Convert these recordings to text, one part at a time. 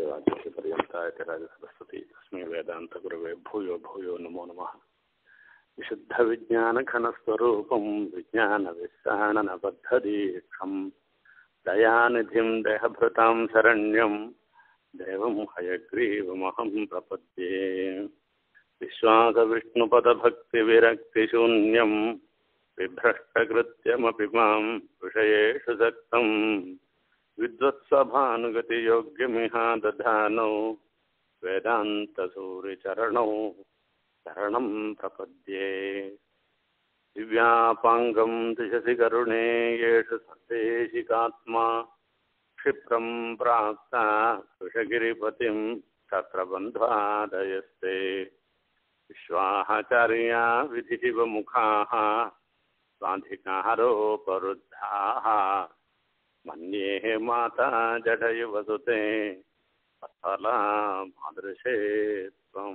वाचस्पतिपर्यन्ताय राजसरस्वती अस्मै वेदान्तगुरवे भूयो भूयो नमो नमः विशुद्धविज्ञानघनस्वरूपं विज्ञानविस्ताणनबद्धदीक्षं दयानिधिं देहभृतां शरण्यं देवं हयग्रीवमहं प्रपद्ये विश्वासविष्णुपदभक्तिविरक्तिशून्यं बिभ्रष्टकृत्यमपि मां विषयेषु सक्तं विद्वत्सभानुगतियोग्यमिहा दधानौ वेदान्तसूरिचरणौ शरणं प्रपद्ये दिव्यापाङ्गं दिशसि करुणे येषु सन्देशिकात्मा क्षिप्रं प्राप्ता वृषगिरिपतिं तत्र बन्ध्वादयस्ते विश्वाचार्या विधिशिवमुखाः स्वाधिकारोपरुद्धाः मन्ये माता जडयुवसुते வத்தலா மாதృశே त्वम्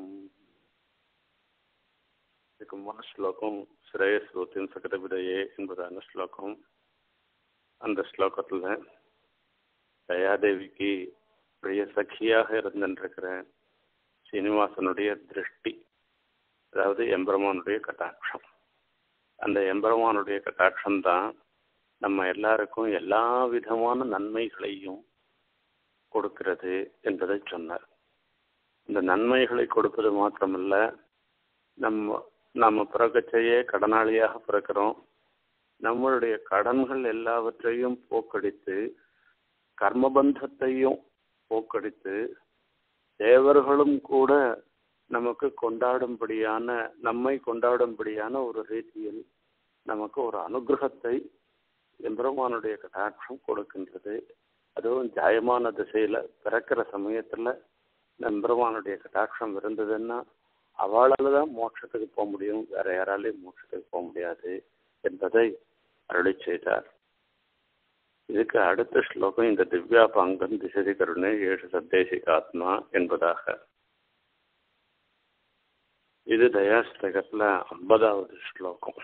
இதுக்கு மூணு ஸ்லோகம் ஸ்ரேயஸ்ரோத்தின் சகடவிடையே என்பதான ஸ்லோகம் அந்த ஸ்லோகத்தில் தயாதேவிக்கு பிரிய சகியாக இருந்துருக்கிற சீனிவாசனுடைய திருஷ்டி அதாவது எம்பெருமானுடைய கட்டாட்சம் அந்த எம்பெருமானுடைய கட்டாட்சம் தான் நம்ம எல்லாருக்கும் எல்லா விதமான நன்மைகளையும் கொடுக்கிறது என்பதை சொன்னார் இந்த நன்மைகளை கொடுப்பது மாத்திரமல்ல நம்ம நம்ம பிறக்கச்சையே கடனாளியாக பிறக்கிறோம் நம்மளுடைய கடன்கள் எல்லாவற்றையும் போக்கடித்து கர்மபந்தத்தையும் போக்கடித்து தேவர்களும் கூட நமக்கு கொண்டாடும்படியான நம்மை கொண்டாடும்படியான ஒரு ரீதியில் நமக்கு ஒரு அனுகிரகத்தை எம்பெருமானுடைய கட்டாட்சம் கொடுக்கின்றது அதுவும் ஜாயமான திசையில் பிறக்கிற சமயத்தில் எம்பெருமானுடைய கட்டாட்சம் இருந்ததுன்னா அவளால் தான் மோட்சத்துக்கு போக முடியும் வேற யாராலையும் மோட்சத்துக்கு போக முடியாது என்பதை அருளி செய்தார் இதுக்கு அடுத்த ஸ்லோகம் இந்த திவ்யா பாங்கன் திசதி கருணை ஏழு சத்தேசிகாத்மா என்பதாக இது தயாஸ்தகத்துல ஐம்பதாவது ஸ்லோகம்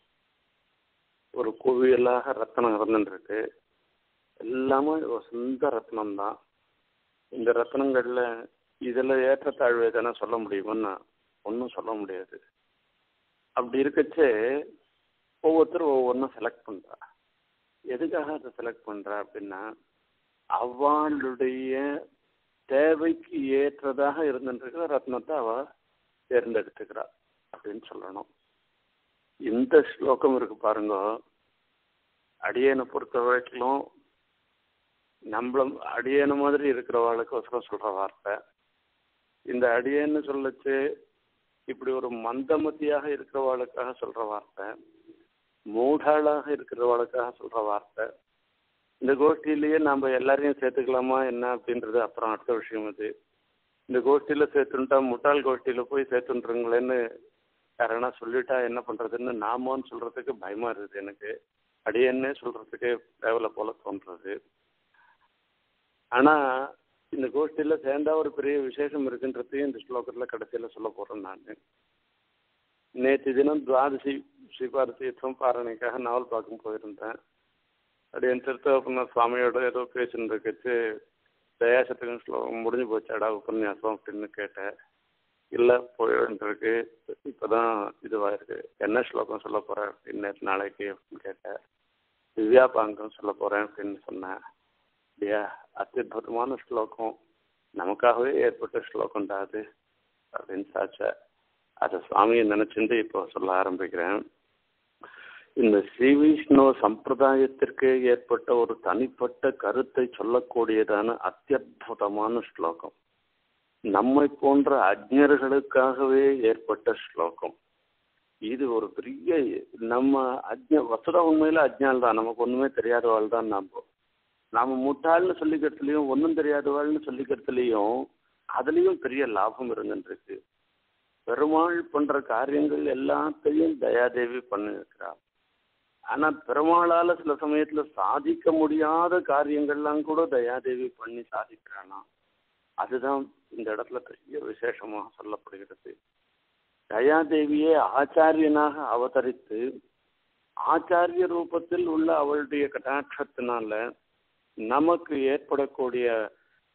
ஒரு குவியலாக ரத்தனம் இருந்துருக்கு எல்லாமே ஒரு சொந்த ரத்னம் தான் இந்த ரத்னங்கள்ல இதுல ஏற்றத்தாழ்வு எதனா சொல்ல முடியுமான்னா ஒன்றும் சொல்ல முடியாது அப்படி இருக்கச்சே ஒவ்வொருத்தரும் ஒவ்வொன்றும் செலக்ட் பண்றா எதுக்காக அதை செலக்ட் பண்றா அப்படின்னா அவளுடைய தேவைக்கு ஏற்றதாக இருந்துருக்கிற ரத்னத்தை அவ தேர்ந்தெடுத்துக்கிறா அப்படின்னு சொல்லணும் இந்த ஸ்லோகம் இருக்கு பாருங்க அடியனை பொறுத்த வரைக்கும் நம்மளும் அடியன மாதிரி இருக்கிறவாளுக்கு ஒசரம் சொல்ற வார்த்தை இந்த அடியன்னு சொல்லச்சு இப்படி ஒரு மந்தமதியாக இருக்கிறவாளுக்காக சொல்ற வார்த்தை மூடாளாக இருக்கிறவாளுக்காக சொல்ற வார்த்தை இந்த கோஷ்டியிலேயே நம்ம எல்லாரையும் சேர்த்துக்கலாமா என்ன அப்படின்றது அப்புறம் அடுத்த விஷயம் அது இந்த கோஷ்டியில சேர்த்துட்டா முட்டாள் கோஷ்டியில போய் சேர்த்துன்றங்களேன்னு யாரனா சொல்லிட்டா என்ன பண்றதுன்னு நாமோன்னு சொல்றதுக்கு பயமா இருக்குது எனக்கு அடியன்னே சொல்றதுக்கு தேவலை போல தோன்றது ஆனா இந்த கோஷ்டியில சேர்ந்தா ஒரு பெரிய விசேஷம் இருக்குன்றதையும் இந்த ஸ்லோகத்துல கடைசியில சொல்ல போறேன் நான் நேற்று தினம் துவாதசி ஸ்ரீபார தீர்த்தம் பாரணைக்காக நாவல் பார்க்க போயிருந்தேன் அப்படி என் திருத்தவப்பண்ண சுவாமியோட ஏதோ பேசிட்டு இருக்கச்சு தயாசத்துக்கு ஸ்லோகம் முடிஞ்சு போச்சாடா உபன்யாசம் அப்படின்னு கேட்டேன் இல்லை போயிருக்கு இப்போதான் இதுவாயிருக்கு என்ன ஸ்லோகம் சொல்ல போகிறேன் அப்படின்னு நேற்று நாளைக்கு அப்படின்னு கேட்டேன் திவ்யா பாங்கம் சொல்ல போகிறேன் அப்படின்னு சொன்னேன் இல்லையா அத்தியுதமான ஸ்லோகம் நமக்காகவே ஏற்பட்ட ஸ்லோகம் தான் அது அப்படின்னு சாச்ச அதை சுவாமியை நினச்சிட்டு இப்போ சொல்ல ஆரம்பிக்கிறேன் இந்த ஸ்ரீ வைஷ்ணவ சம்பிரதாயத்திற்கு ஏற்பட்ட ஒரு தனிப்பட்ட கருத்தை சொல்லக்கூடியதான அத்தியுதமான ஸ்லோகம் நம்மை போன்ற அஜ்ஞர்களுக்காகவே ஏற்பட்ட ஸ்லோகம் இது ஒரு பெரிய நம்ம அஜ்ஞ வசுதா உண்மையில அஜ்ஞால் தான் நமக்கு ஒண்ணுமே தெரியாதவாள் தான் நாம நாம முட்டாள்னு சொல்லிக்கிறதுலையும் ஒன்றும் தெரியாதவாள்னு சொல்லிக்கிறதுலையும் அதுலேயும் பெரிய லாபம் இருந்துருக்கு பெருமாள் பண்ற காரியங்கள் எல்லாத்தையும் தயாதேவி பண்ணிருக்கிறார் ஆனா பெருமாளால சில சமயத்துல சாதிக்க முடியாத காரியங்கள்லாம் கூட தயாதேவி பண்ணி சாதிக்கிறானா அதுதான் இந்த இடத்துல பெரிய விசேஷமாக சொல்லப்படுகிறது தயாதேவியே ஆச்சாரியனாக அவதரித்து ஆச்சாரிய ரூபத்தில் உள்ள அவளுடைய கட்டாட்சத்தினால நமக்கு ஏற்படக்கூடிய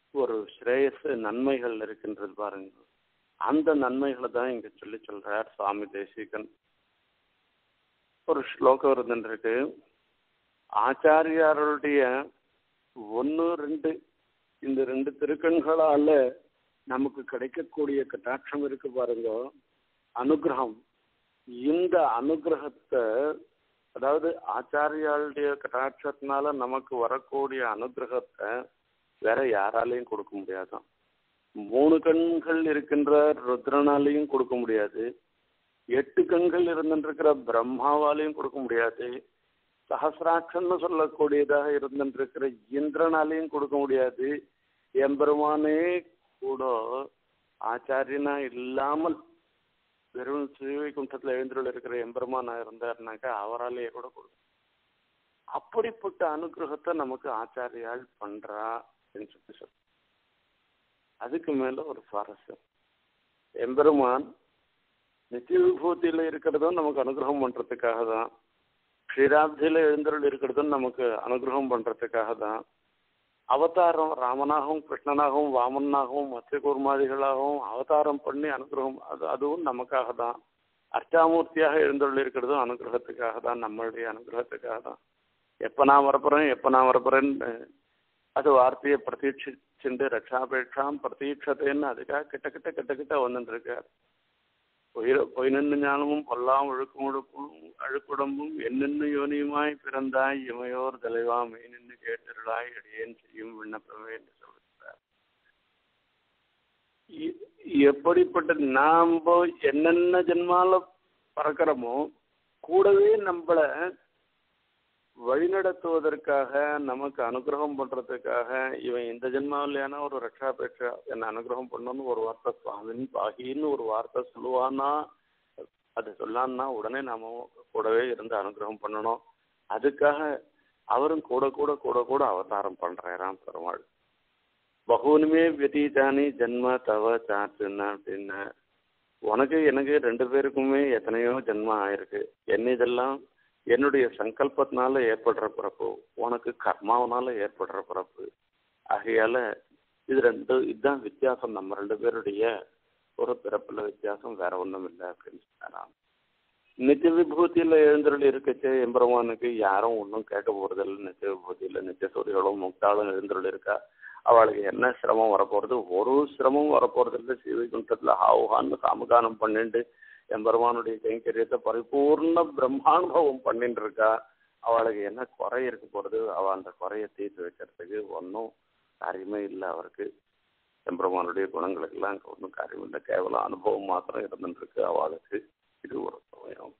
ஒரு ஸ்ரேயஸ் நன்மைகள் இருக்கின்றது பாருங்க அந்த நன்மைகளை தான் இங்க சொல்லி சொல்றார் சுவாமி தேசிகன் ஒரு ஸ்லோகம் இருந்துருக்கு ஆச்சாரியாருடைய ஒன்று ரெண்டு இந்த ரெண்டு திருக்கண்களால நமக்கு கிடைக்கக்கூடிய கட்டாட்சம் இருக்கு பாருங்க அனுகிரகம் இந்த அனுகிரகத்தை அதாவது ஆச்சாரியாளுடைய கட்டாட்சத்தினால நமக்கு வரக்கூடிய அனுகிரகத்தை வேற யாராலையும் கொடுக்க முடியாதான் மூணு கண்கள் இருக்கின்ற ருத்ரனாலையும் கொடுக்க முடியாது எட்டு கண்கள் இருந்துருக்கிற பிரம்மாவாலையும் கொடுக்க முடியாது சஹசிராட்சன்னு சொல்லக்கூடியதாக இருந்துருக்கிற இந்திரனாலையும் கொடுக்க முடியாது எம்பெருமானே கூட ஆச்சாரியனா இல்லாமல் வெறும் ஸ்ரீவைகுண்டத்தில் எழுந்துள்ள இருக்கிற எம்பெருமானா இருந்தாருனாக்கா அவராலேயே கூட கொடுக்கும் அப்படிப்பட்ட அனுகிரகத்தை நமக்கு ஆச்சாரியால் பண்றா அப்படின்னு சொல்லி சொல்ற அதுக்கு மேல ஒரு சுவாரஸ்யம் எம்பெருமான் நித்திய விபூதியில இருக்கிறதும் நமக்கு அனுகிரகம் பண்றதுக்காக தான் க்ஷீராப்தியில எழுந்தருள் இருக்கிறதும் நமக்கு அனுகிரகம் பண்றதுக்காக தான் அவதாரம் ராமனாகவும் கிருஷ்ணனாகவும் வாமனாகவும் மத்திய கூர்மாதிகளாகவும் அவதாரம் பண்ணி அனுகிரகம் அது அதுவும் நமக்காக தான் அர்ச்சாமூர்த்தியாக எழுந்தருள் இருக்கிறதும் அனுகிரகத்துக்காக தான் நம்மளுடைய அனுகிரகத்துக்காக தான் எப்போ நான் வரப்போறேன் எப்போ நான் வரப்போறேன்னு அது வார்த்தையை பிரதீட்சிச்சுண்டு ரட்சாபேட்சாம் பிரதீட்சத்தைன்னு அதுக்காக கிட்ட கிட்ட கிட்ட கிட்ட வந்துருக்கார் பொய் பொய் நின்று ஞானமும் பொல்லாம் ஒழுக்கும் ஒழுக்கும் அழுக்குடம்பும் என்னென்ன யோனியுமாய் பிறந்தாய் இமையோர் தலைவா மெய் நின்று கேட்டிருளாய் அடியேன் செய்யும் விண்ணப்பமே என்று சொல்கிறார் எப்படிப்பட்ட நாம் என்னென்ன ஜென்மால பறக்கிறோமோ கூடவே நம்மள வழிநடத்துவதற்காக நமக்கு அனுகிரகம் பண்றதுக்காக இவன் இந்த ஜென்மாவிலேயான ஒரு ரட்சா பெற்றா என்னை அனுகிரகம் பண்ணணும்னு ஒரு வார்த்தை சுவாமின் பாகின்னு ஒரு வார்த்தை சொல்லுவான்னா அது சொல்லான்னா உடனே நாம கூடவே இருந்து அனுகிரகம் பண்ணணும் அதுக்காக அவரும் கூட கூட கூட கூட அவதாரம் பண்றாராம் பெருமாள் பகுனுமே வெதீதானி ஜென்ம தவ சாத்துன்னு அப்படின்னு உனக்கு எனக்கு ரெண்டு பேருக்குமே எத்தனையோ ஜென்மம் ஆயிருக்கு என்ன இதெல்லாம் என்னுடைய சங்கல்பத்தினால ஏற்படுற பிறப்பு உனக்கு கர்மாவனால ஏற்படுற பிறப்பு ஆகையால இது ரெண்டு இதுதான் வித்தியாசம் நம்ம ரெண்டு பேருடைய ஒரு பிறப்புல வித்தியாசம் வேற ஒன்றும் இல்லை அப்படின்னு சொன்னாராம் நித்திய விபூதியில எழுந்தருள் இருக்கச்சே எம்பெருமானுக்கு யாரும் ஒன்றும் கேட்க போறதில்லை நித்திய விபூதியில நித்திய சூரியகளும் முக்தாளும் எழுந்தருள் இருக்கா அவளுக்கு என்ன சிரமம் வரப்போறது ஒரு சிரமம் வரப்போறது இல்லை ஸ்ரீவைகுண்டத்துல ஹாவுகான்னு சாமகானம் பண்ணிட்டு எம்பெருமானுடைய கைங்கரியத்தை பரிபூர்ண பிரம்மானுபவம் பண்ணிட்டு இருக்கா அவளுக்கு என்ன குறை இருக்க போறது அவ அந்த குறைய தீர்த்து வைக்கிறதுக்கு ஒன்றும் காரியமே இல்லை அவருக்கு எம்பெருமானுடைய குணங்களுக்கெல்லாம் அங்கே ஒன்றும் காரியம் இல்லை கேவலம் அனுபவம் மாத்திரம் இருந்துட்டு இருக்கு அவளுக்கு இது ஒரு சமயம்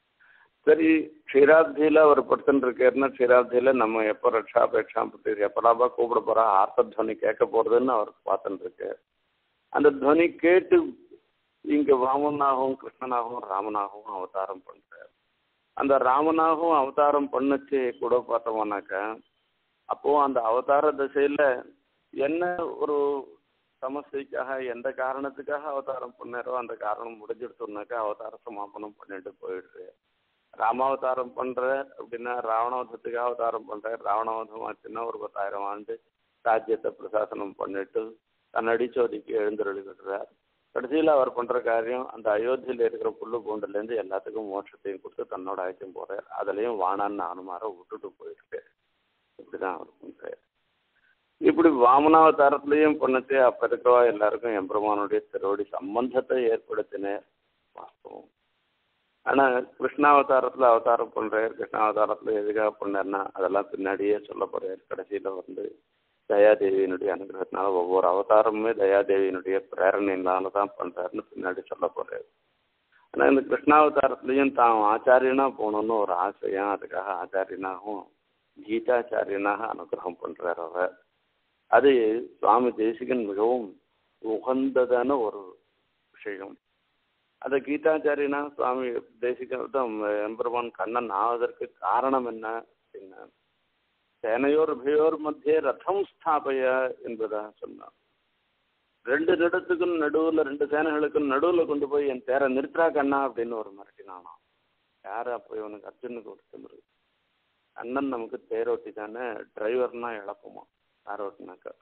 சரி க்ஷீராப்தியில அவர் படுத்துட்டு இருக்காருன்னா க்ஷீராப்தியில நம்ம எப்போ ரட்சா பேட்சா பற்றி எப்படாபா கூப்பிட போறா ஆர்த்த துவனி கேட்க போறதுன்னு அவர் பார்த்துட்டு இருக்கு அந்த துவனி கேட்டு இங்க வாமனாகவும் கிருஷ்ணனாகவும் ராமனாகவும் அவதாரம் பண்றார் அந்த ராமனாகவும் அவதாரம் பண்ணச்சு கூட பார்த்தோம்னாக்கா அப்போ அந்த அவதார திசையில என்ன ஒரு சமஸ்தைக்காக எந்த காரணத்துக்காக அவதாரம் பண்ணாரோ அந்த காரணம் முடிஞ்சிடுத்தோம்னாக்கா அவதார சமாபனம் பண்ணிட்டு போயிடுது ராமாவதாரம் பண்ற அப்படின்னா ராவணவதத்துக்காக அவதாரம் பண்ற ராவணவதம் ஆச்சுன்னா ஒரு பத்தாயிரம் ஆண்டு ராஜ்யத்தை பிரசாசனம் பண்ணிட்டு தன் அடிச்சோதிக்கு எழுந்தருளி விடுறார் கடைசியில் அவர் பண்ற காரியம் அந்த அயோத்தியில் இருக்கிற புல்லு பூண்டுலேருந்து எல்லாத்துக்கும் மோட்சத்தையும் கொடுத்து தன்னோட ஐக்கியம் போறார் அதுலயும் வானான்னு அனுமார விட்டுட்டு போயிருக்கு இப்படிதான் அவர் பண்றாரு இப்படி வாமனாவதாரத்திலையும் பண்ணச்சே அப்ப இருக்கிறவா எல்லாருக்கும் எம்பெருமானுடைய திருவடி சம்பந்தத்தை ஏற்படுத்தினேன் வாஸ்தவம் ஆனா கிருஷ்ணாவதாரத்துல அவதாரம் பண்றாரு கிருஷ்ணாவதாரத்துல எதுக்காக பண்ணாருன்னா அதெல்லாம் பின்னாடியே சொல்ல போறாரு கடைசியில வந்து தயாதேவியினுடைய அனுகிரகத்தினால ஒவ்வொரு அவதாரமுமே தயாதேவியினுடைய பிரேரணையினால தான் பண்றாருன்னு பின்னாடி சொல்ல போறாரு ஆனா இந்த கிருஷ்ணாவதாரத்திலையும் தான் ஆச்சாரியனா போகணும்னு ஒரு ஆசையா அதுக்காக ஆச்சாரியனாகவும் கீதாச்சாரியனாக அனுகிரகம் பண்றாரு அவர் அது சுவாமி தேசிகன் மிகவும் உகந்ததான ஒரு விஷயம் அந்த கீதாச்சாரியனா சுவாமி தேசிகன் தான் எம்பெருமான் கண்ணன் ஆவதற்கு காரணம் என்ன அப்படின்னா சேனையோர் உபயோர் மத்திய ரதம் ஸ்தாபய என்பதாக சொன்னான் ரெண்டு இடத்துக்கும் நடுவில் ரெண்டு சேனைகளுக்கும் நடுவில் கொண்டு போய் என் தேரை நிறுத்துறா கண்ணா அப்படின்னு ஒரு மிரட்டினானாம் யார் அப்போ இவனுக்கு அர்ஜுனுக்கு ஒரு திமிரு அண்ணன் நமக்கு தேரோட்டி தானே டிரைவர்னா இழப்புமா யார் ஓட்டினாக்கா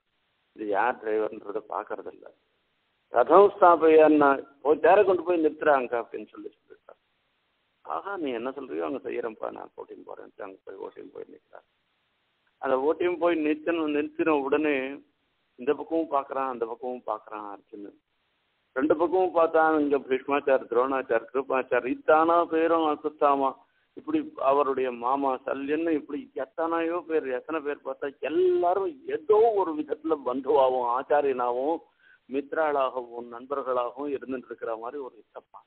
இது யார் டிரைவர்ன்றதை பார்க்கறதில்ல ரதம் ஸ்தாபையான்னா போய் தேரை கொண்டு போய் நிறுத்துறாங்க அப்படின்னு சொல்லி சொல்லிட்டார் ஆஹா நீ என்ன சொல்றியோ அங்கே செய்யறேன்ப்பா நான் ஓட்டின்னு போறேன்ட்டு அங்கே போய் ஓட்டின்னு போய் நிற்கிறார் அந்த ஓட்டியும் போய் நிறுத்தணும் நிறுத்தின உடனே இந்த பக்கமும் பார்க்கறான் அந்த பக்கமும் பார்க்கறான் அர்ஜுனன் ரெண்டு பக்கமும் பார்த்தான் இங்க பீஷ்மாச்சார் துரோணாச்சார் கிருபாச்சார் இத்தானா பேரும் அசுத்தாமா இப்படி அவருடைய மாமா சல்யன்னு இப்படி எத்தனையோ பேர் எத்தனை பேர் பார்த்தா எல்லாரும் ஏதோ ஒரு விதத்துல பந்துவாகவும் ஆச்சாரியனாகவும் மித்ராளாகவும் நண்பர்களாகவும் இருந்துட்டு இருக்கிற மாதிரி ஒரு இத்தப்பா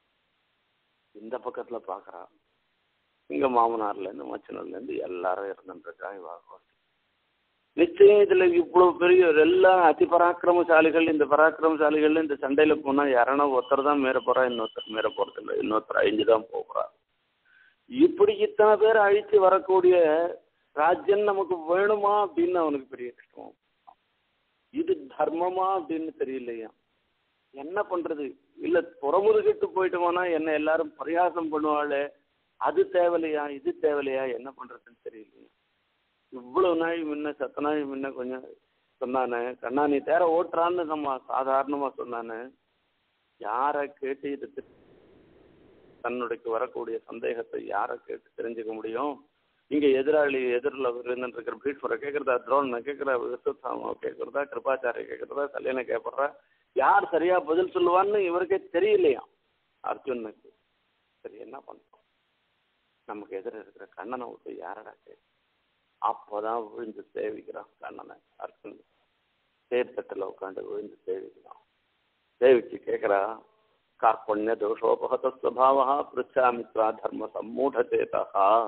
இந்த பக்கத்துல பார்க்கறான் இங்க மாமனார்ல இருந்து மச்சனர்ல இருந்து எல்லாரும் இருந்துட்டு இருக்கா இவாக நிச்சயம் இதுல இவ்வளவு பெரிய எல்லா அதி பராக்கிரமசாலிகள் இந்த பராக்கிரமசாலிகள் இந்த சண்டையில போனா யாரானா ஒருத்தர் தான் மேற போறா இன்னொருத்தர் மேற போறது இல்லை இன்னொருத்தர் அழிஞ்சு தான் போகிறா இப்படி இத்தனை பேர் அழிச்சு வரக்கூடிய ராஜ்யம் நமக்கு வேணுமா அப்படின்னு அவனுக்கு பெரிய கஷ்டம் இது தர்மமா அப்படின்னு தெரியலையா என்ன பண்றது இல்ல புறமுதுகிட்டு போயிட்டோம்னா என்ன எல்லாரும் பரிகாசம் பண்ணுவாளே அது தேவையில்லையா இது தேவையில்லையா என்ன பண்றதுன்னு தெரியலையா இவ்வளவு நாள் முன்ன சத்த நாள் முன்ன கொஞ்சம் சொன்னானே கண்ணா நீ தேர ஓட்டுறான்னு நம்ம சாதாரணமா சொன்னானே யாரை கேட்டு இது தெ- தன்னுடைய வரக்கூடிய சந்தேகத்தை யாரை கேட்டு தெரிஞ்சுக்க முடியும் இங்க எதிராளி எதிரில் இருந்துட்டு இருக்கிற பீஷ்மரை கேட்கறதா துரோணனை கேட்கறா விஸ்வசாம கேட்கறதா கிருபாச்சாரிய கேட்கறதா கல்யாண கேட்பறா யார் சரியா பதில் சொல்லுவான்னு இவருக்கே தெரியலையா அர்ஜுனுக்கு சரி என்ன பண்றோம் நமக்கு எதிர இருக்கிற கண்ணனை விட்டு யாரடா கேட்க அப்போதான் விழுந்து சேவிக்கிறான் கண்ணனை அர்ஜுன் தேர்தட்டில் உட்காந்து விழுந்து சேவிக்கிறான் சேவிச்சு கேட்குறா கார்பண்ய தோஷோபகத ஸ்வபாவா பிருச்சாமித்ரா தர்ம சம்மூடச்சேதா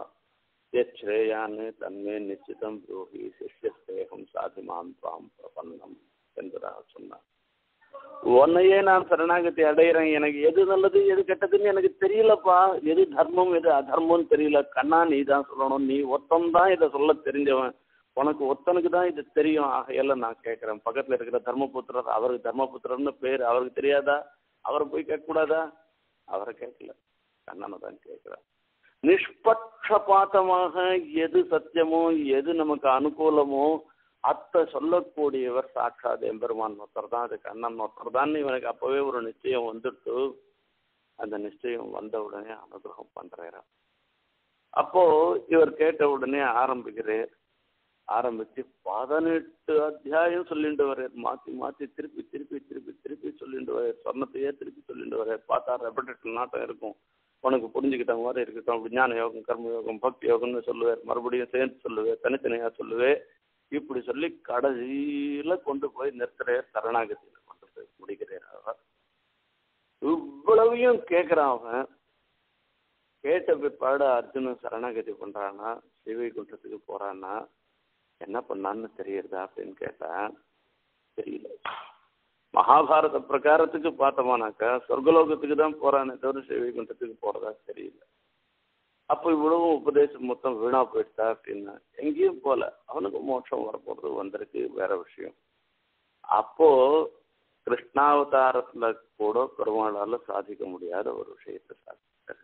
யேயான்னு தன்மே நிச்சிதம் ப்ரூஹி சிஷ்யஸ்தேகம் சாதிமாம் துவாம் பிரபன்னம் என்பதாக சொன்னார் உன்னையே நான் சரணாகதி அடையிறேன் எனக்கு எது நல்லது எது கெட்டதுன்னு எனக்கு தெரியலப்பா எது தர்மம் எது அதர்மம்னு தெரியல கண்ணா நீ தான் சொல்லணும் நீ ஒத்தன் தான் இதை சொல்ல தெரிஞ்சவன் உனக்கு ஒத்தனுக்கு தான் இது தெரியும் ஆகையால நான் கேட்குறேன் பக்கத்தில் இருக்கிற தர்மபுத்திரர் அவருக்கு தர்மபுத்திரர்னு பேர் அவருக்கு தெரியாதா அவரை போய் கேட்கக்கூடாதா அவரை கேட்கல கண்ணனை தான் கேட்குறேன் நிஷ்பட்சபாதமாக எது சத்தியமோ எது நமக்கு அனுகூலமோ அத்தை சொல்லக்கூடியவர் சாட்சாத் எம்பெருமான் ஒருத்தர் தான் அது கண்ணன் ஒருத்தர் தான் இவனுக்கு அப்பவே ஒரு நிச்சயம் வந்துட்டு அந்த நிச்சயம் வந்த உடனே அனுகிரகம் பண்றாரு அப்போ இவர் கேட்ட உடனே ஆரம்பிக்கிறேன் ஆரம்பிச்சு பதினெட்டு அத்தியாயம் சொல்லிட்டு வர்றார் மாத்தி மாத்தி திருப்பி திருப்பி திருப்பி திருப்பி சொல்லிட்டு வர்றார் சொன்னத்தையே திருப்பி சொல்லிட்டு வர்றார் பார்த்தா ரெப்படேட்டிவ் நாட்டம் இருக்கும் உனக்கு புரிஞ்சுக்கிட்ட மாதிரி இருக்கட்டும் விஞ்ஞான யோகம் கர்ம யோகம் பக்தி யோகம்னு சொல்லுவார் மறுபடியும் சேர்த்து சொல்லுவேன் தனித்தனியா சொல்லுவேன் இப்படி சொல்லி கடைசியில கொண்டு போய் நிறுத்துறார் சரணாகதியில கொண்டு போய் முடிக்கிறார் அவர் இவ்வளவையும் கேட்கிறான் அவன் கேட்ட பிற்பாடு அர்ஜுனன் சரணாகதி பண்றானா சிவைகுண்டத்துக்கு போறான்னா என்ன பண்ணான்னு தெரியுறதா அப்படின்னு கேட்டா தெரியல மகாபாரத பிரகாரத்துக்கு பார்த்தோமானாக்கா சொர்க்கலோகத்துக்கு தான் போறானே தவிர சிவைகுண்டத்துக்கு போறதா தெரியல அப்போ இவ்வளவு உபதேசம் மொத்தம் வீணா போயிடுதா அப்படின்னா எங்கேயும் போல அவனுக்கு மோட்சம் வரப்போறது வந்திருக்கு வேற விஷயம் அப்போ கிருஷ்ணாவதாரத்துல கூட பெருமாளால சாதிக்க முடியாத ஒரு விஷயத்தை சாதிச்சாரு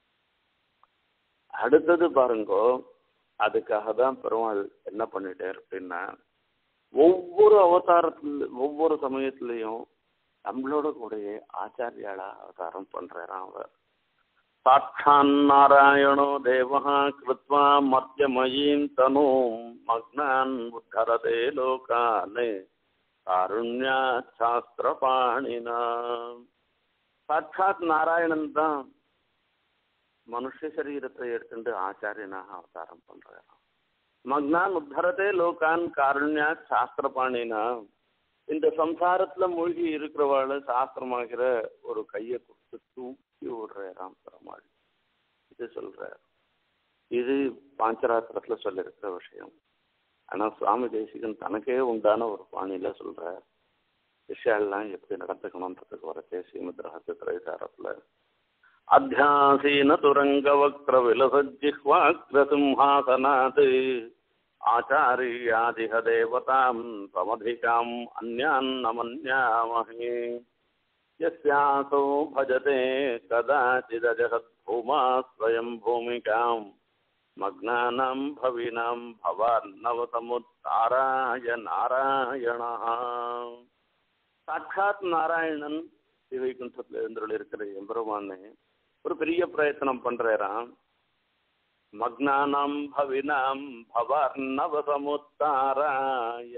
அடுத்தது பாருங்கோ அதுக்காக தான் பெருமாள் என்ன பண்ணிட்டார் அப்படின்னா ஒவ்வொரு அவதாரத்துல ஒவ்வொரு சமயத்திலையும் நம்மளோட கூடயே ஆச்சாரியாளா அவதாரம் பண்றாராம் அவர் சாட்சான்னாராயணோ தேவः कृत्वा மத்தியமயீம் தனூம் மக்னான் உத்தரதே லோகான் காருண்யா சாஸ்திரபாணினா சாட்சாத் நாராயணன் தான் மனுஷ சரீரத்தை எடுத்துட்டு ஆச்சாரியனாக அவதாரம் பண்றாராம் மக்னான் உத்தரதே லோகான் காருண்யா சாஸ்திரபாணினா இந்த சம்சாரத்துல மூழ்கி இருக்கிறவாள் சாஸ்திரமாகிற ஒரு கையை கொடுத்து தூக்கி விடுறாராம் பெருமாள் இது சொல்றார் இது பாஞ்சராத்திரத்துல சொல்லியிருக்கிற விஷயம் ஆனா சுவாமி தேசிகன் தனக்கே உண்டான ஒரு பாணியில சொல்றார் விஷயம்லாம் எப்படி நடந்துக்கணுன்றதுக்கு வரச்சே ஸ்ரீமத் ரகசிய திரைசாரத்துல அத்தியாசீன துரங்க வக்ர விலசஜிஹ்வாக்ர சிம்ஹாசனாத் ஆச்சாரியாதிக தேவதாம் தமதிகாம் அந்யான் நமன்யாமஹே यस्यासौ भजते कदाचिदजहद्भूमा स्वयं भूमिकाम् மக்னானாம் பவினாம் பவார்ணவசமுத்தாராய நாராயணா சாட்சாத் நாராயணன் ஸ்ரீவைகுண்டத்தில் எழுந்துள்ள இருக்கிற எம்பெருமானே ஒரு பெரிய பிரயத்தனம் பண்றாராம் மக்னானாம் பவினாம் பவார்ணவசமுத்தாராய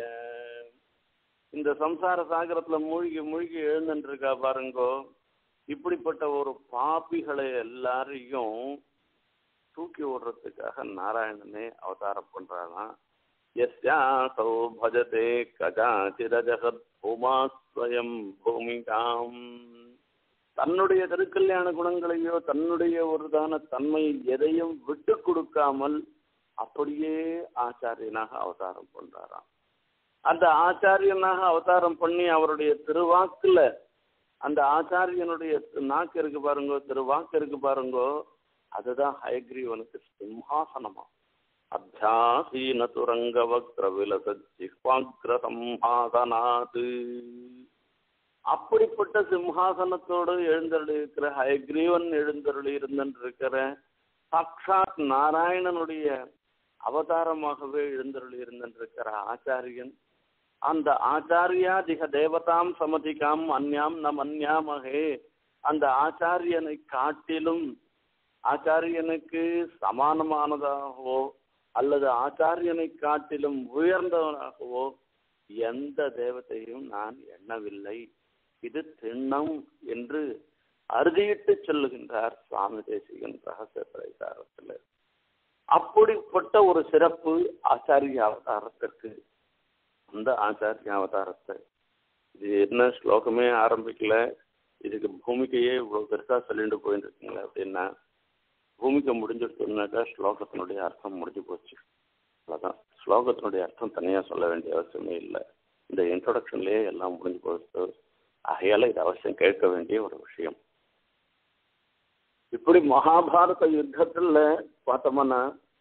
இந்த சம்சார சாகரத்துல மூழ்கி மூழ்கி எழுந்துருக்கா பாருங்கோ இப்படிப்பட்ட ஒரு பாப்பிகளை எல்லாரையும் தூக்கி விடுறதுக்காக நாராயணனே அவதாரம் பண்றாராம் எஸ்யாசௌ பஜதே கஜாச்சிரஜகத் பூமாஸ்வயம் பூமிகாம் தன்னுடைய திருக்கல்யாண குணங்களையோ தன்னுடைய ஒருதான தன்மை எதையும் விட்டு கொடுக்காமல் அப்படியே ஆச்சாரியனாக அவதாரம் பண்றாராம் அந்த ஆச்சாரியனாக அவதாரம் பண்ணி அவருடைய திருவாக்குல அந்த ஆச்சாரியனுடைய நாக்கு இருக்கு பாருங்கோ திருவாக்கு இருக்கு பாருங்கோ அதுதான் ஹயக்ரீவனுக்கு சிம்ஹாசனமா அத்தியாசீன துரங்க வக்ர விலச ஜிஹ்வாக்ர சம்ஹாசனாது அப்படிப்பட்ட சிம்ஹாசனத்தோடு எழுந்தருளி இருக்கிற ஹயக்ரீவன் எழுந்தருளி இருந்திருக்கிற சாட்சாத் நாராயணனுடைய அவதாரமாகவே எழுந்தருளி இருந்திருக்கிற ஆச்சாரியன் அந்த ஆச்சாரியாதிக தேவதாம் சமதிகாம் அந்யாம் நம் அந்யாமகே அந்த ஆச்சாரியனை காட்டிலும் ஆச்சாரியனுக்கு சமானமானதாகவோ அல்லது ஆச்சாரியனை காட்டிலும் உயர்ந்தவனாகவோ எந்த தேவத்தையும் நான் எண்ணவில்லை இது திண்ணம் என்று அறுதியிட்டு சொல்லுகின்றார் சுவாமி தேசிகன் ரகசிய பிரச்சாரத்தில் அப்படிப்பட்ட ஒரு சிறப்பு ஆச்சாரிய அவதாரத்திற்கு அந்த ஆச்சாரிய அவதாரத்தை இது என்ன ஸ்லோகமே ஆரம்பிக்கல இதுக்கு பூமிக்கையே இவ்வளோ பெருசாக சொல்லிட்டு போயிட்டு இருக்குங்களே அப்படின்னா பூமிக்கு முடிஞ்சிருச்சுனாக்கா ஸ்லோகத்தினுடைய அர்த்தம் முடிஞ்சு போச்சு அவ்வளோதான் ஸ்லோகத்தினுடைய அர்த்தம் தனியாக சொல்ல வேண்டிய அவசியமே இல்லை இந்த இன்ட்ரொடக்ஷன்லேயே எல்லாம் முடிஞ்சு போச்சு ஆகையால இது அவசியம் கேட்க வேண்டிய ஒரு விஷயம் இப்படி மகாபாரத யுத்தத்தில் பார்த்தோம்னா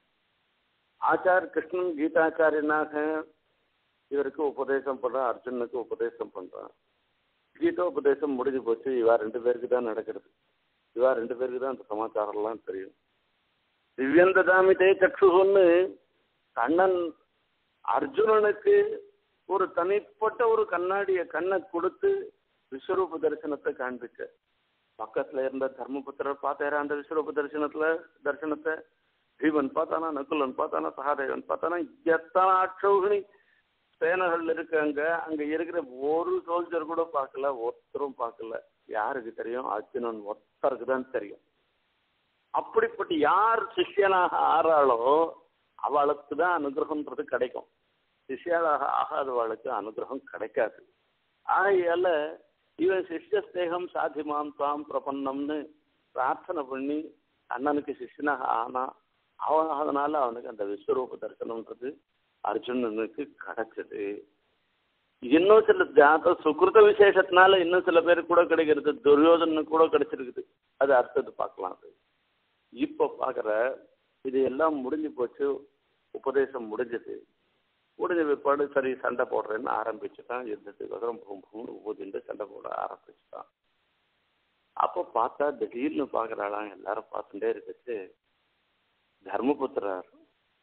ஆச்சார் கிருஷ்ணன் கீதாச்சாரியனாக இவருக்கு உபதேசம் பண்றான் அர்ஜுனுக்கு உபதேசம் பண்றான் கீதா உபதேசம் முடிஞ்சு போச்சு இவா ரெண்டு பேருக்கு தான் நடக்கிறது இவா ரெண்டு பேருக்கு தான் அந்த சமாச்சாரம்லாம் தெரியும் திவ்யந்ததாமிதே சக்ஷுன்னு கண்ணன் அர்ஜுனனுக்கு ஒரு தனிப்பட்ட ஒரு கண்ணாடிய கண்ணை கொடுத்து விஸ்வரூப தரிசனத்தை காண்பிச்ச பக்கத்துல இருந்த தர்மபுத்திரர் பார்த்தாரா அந்த விஸ்வரூப தரிசனத்துல தரிசனத்தை பீமன் பார்த்தானா நகுலன் பார்த்தானா சகாதேவன் பார்த்தானா எத்தனை அட்சௌகணி சேனைகள் இருக்காங்க அங்க இருக்கிற ஒரு சோல்ஜர் கூட பார்க்கல ஒருத்தரும் பார்க்கல யாருக்கு தெரியும் அர்ஜுனன் ஒருத்தருக்கு தான் தெரியும் அப்படிப்பட்ட யார் சிஷ்யனாக ஆறாளோ அவளுக்கு தான் அனுகிரகம்ன்றது கிடைக்கும் சிஷ்யனாக ஆகாதவளுக்கு அனுகிரகம் கிடைக்காது ஆகையால இவன் சிஷ்ய ஸ்நேகம் சாதிமாம் தாம் பிரபன்னம்னு பிரார்த்தனை பண்ணி அண்ணனுக்கு சிஷ்யனாக ஆனா அவன் அதனால அவனுக்கு அந்த விஸ்வரூப தரிசனம்ன்றது அர்ஜுனனுக்கு கிடைச்சது இன்னும் சில ஜாத சுகிருத விசேஷத்தினால இன்னும் சில பேருக்கு கூட கிடைக்கிறது துரியோதனுக்கு கூட கிடைச்சிருக்குது அது அடுத்தது பார்க்கலாம் அது இப்போ பார்க்குற இது எல்லாம் முடிஞ்சு போச்சு உபதேசம் முடிஞ்சது முடிஞ்ச பிற்பாடு சரி சண்டை போடுறேன்னு ஆரம்பிச்சுட்டான் யுத்தத்துக்கோசரம் பூம் பூம்னு ஊதிட்டு சண்டை போட ஆரம்பிச்சுட்டான் அப்போ பார்த்தா திடீர்னு பார்க்குறாளாம் எல்லாரும் பார்த்துட்டே இருக்குச்சு தர்மபுத்திரர்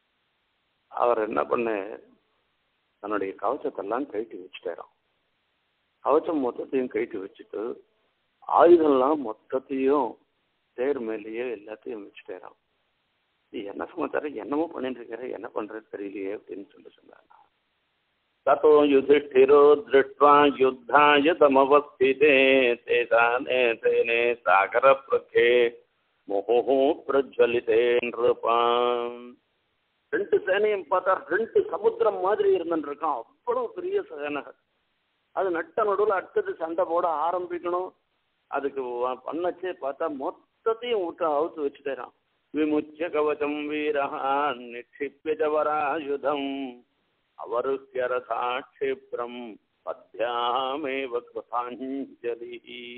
அவர் என்ன பண்ண தன்னுடைய கவச்சத்தெல்லாம் கழட்டி வச்சுட்டாராம் கவச்சம் மொத்தத்தையும் கழட்டி வச்சுட்டு ஆயுதம்லாம் மொத்தத்தையும் தேர் மேலேயே எல்லாத்தையும் வச்சுட்டாராம் இது என்ன சமாச்சாரம் என்னமோ பண்ணிட்டு இருக்காரு என்ன பண்றது தெரியலையே அப்படின்னு சொல்லி சொன்னாங்க ततो युधिष्ठिरो दृष्ट्वा युद्धाय तमवस्थिते तेषाने तेने सागरप्रखे मुहुः प्रज्वलिते नृपान् ரெண்டு சேனையும் பார்த்தா ரெண்டு சமுத்திரம் மாதிரி இருந்துட்டு இருக்கான் அவ்வளவு பெரிய சேனை அது நட்ட நடுவில் அடுத்தது சண்டை போட ஆரம்பிக்கணும் அதுக்கு வ- பண்ணச்சே பார்த்தா மொத்தத்தையும் விட்டு அவுத்து வச்சுட்டாரான் விமுச்சிய கவச்சம் வீரா நிக்ஷிப்பிய ஜவராயுதம் அவருக்கிய ரதாட்சிப்ரம் பத்யாமேவ கிருதாஞ்சலி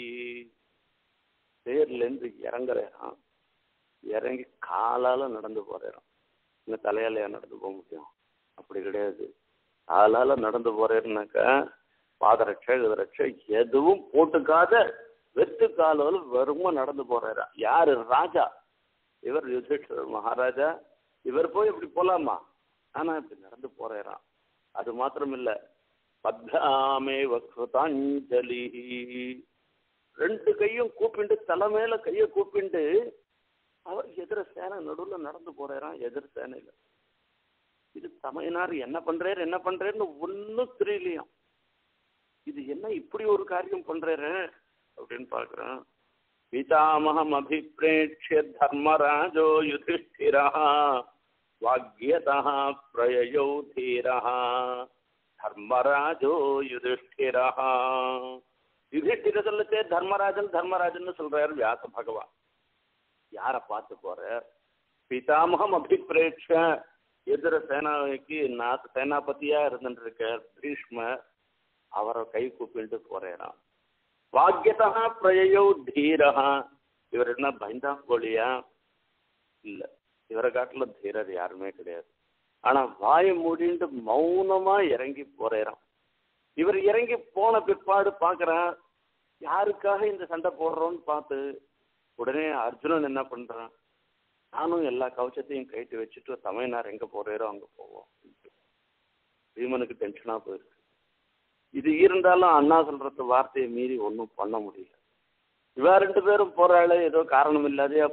தேர்லேருந்து இறங்குறான் இறங்கி காலால நடந்து போறான் இந்த தலையாலையா நடந்து போக முடியும் அப்படி கிடையாது காலால நடந்து போறேன்னாக்கா பாதரட்சை இதரட்சை எதுவும் போட்டுக்காத வெத்து காலால வெறும நடந்து போறாரா யாரு ராஜா இவர் யுதிஷ்டர் மகாராஜா இவர் போய் இப்படி போலாமா ஆனா இப்படி நடந்து போறேறான் அது மாத்திரம் இல்ல பத்தாமே வக்ருதாஞ்சலி ரெண்டு கையும் கூப்பிண்டு தலை மேல கைய கூப்பிண்டு அவர் எதிர சேனை நடுவுல நடந்து போறாராம் எதிர் சேனையில இது தமையனார் என்ன பண்றாரு என்ன பண்றாருன்னு ஒன்னும் தெரியலையாம் இது என்ன இப்படி ஒரு காரியம் பண்றாரு அப்படின்னு பாக்குறேன் பிதாமகம் அபிப்ரேட்சிய தர்மராஜோ யுதிஷ்டிரா வாக்கியதா பிரயயோ தீரா தர்மராஜோ யுதிஷ்டிரா யுதிஷ்டிர சொல்லச்சே தர்மராஜன் தர்மராஜன் சொல்றாரு வியாச பகவான் யார பார்த்து போற பிதாமகம் அபிப்ரேட்ச எதிர சேனாவுக்கு நான் சேனாபதியா இருந்துட்டு இருக்க பீஷ்மர் அவரை கை கூப்பிட்டு போறேறான் வாக்கியதா பிரயோ தீரஹா இவர் என்ன பயந்தாங்கோழியா இல்ல இவரை காட்டுல தீரர் யாருமே கிடையாது ஆனா வாயை மூடிட்டு மௌனமா இறங்கி போறேறான் இவர் இறங்கி போன பிற்பாடு பாக்குறான் யாருக்காக இந்த சண்டை போடுறோம்னு பார்த்து உடனே அர்ஜுனன் என்ன பண்றான் நானும் எல்லா கவச்சத்தையும் கைட்டு வச்சுட்டு சமயனார் எங்க போறேரோ அங்க போவோம் பீமனுக்கு டென்ஷனா போயிருக்கு இது இருந்தாலும் அண்ணா சொல்றது வார்த்தையை மீறி ஒன்றும் பண்ண முடியல இவா ரெண்டு பேரும் போறாள் ஏதோ காரணம் இல்லாதே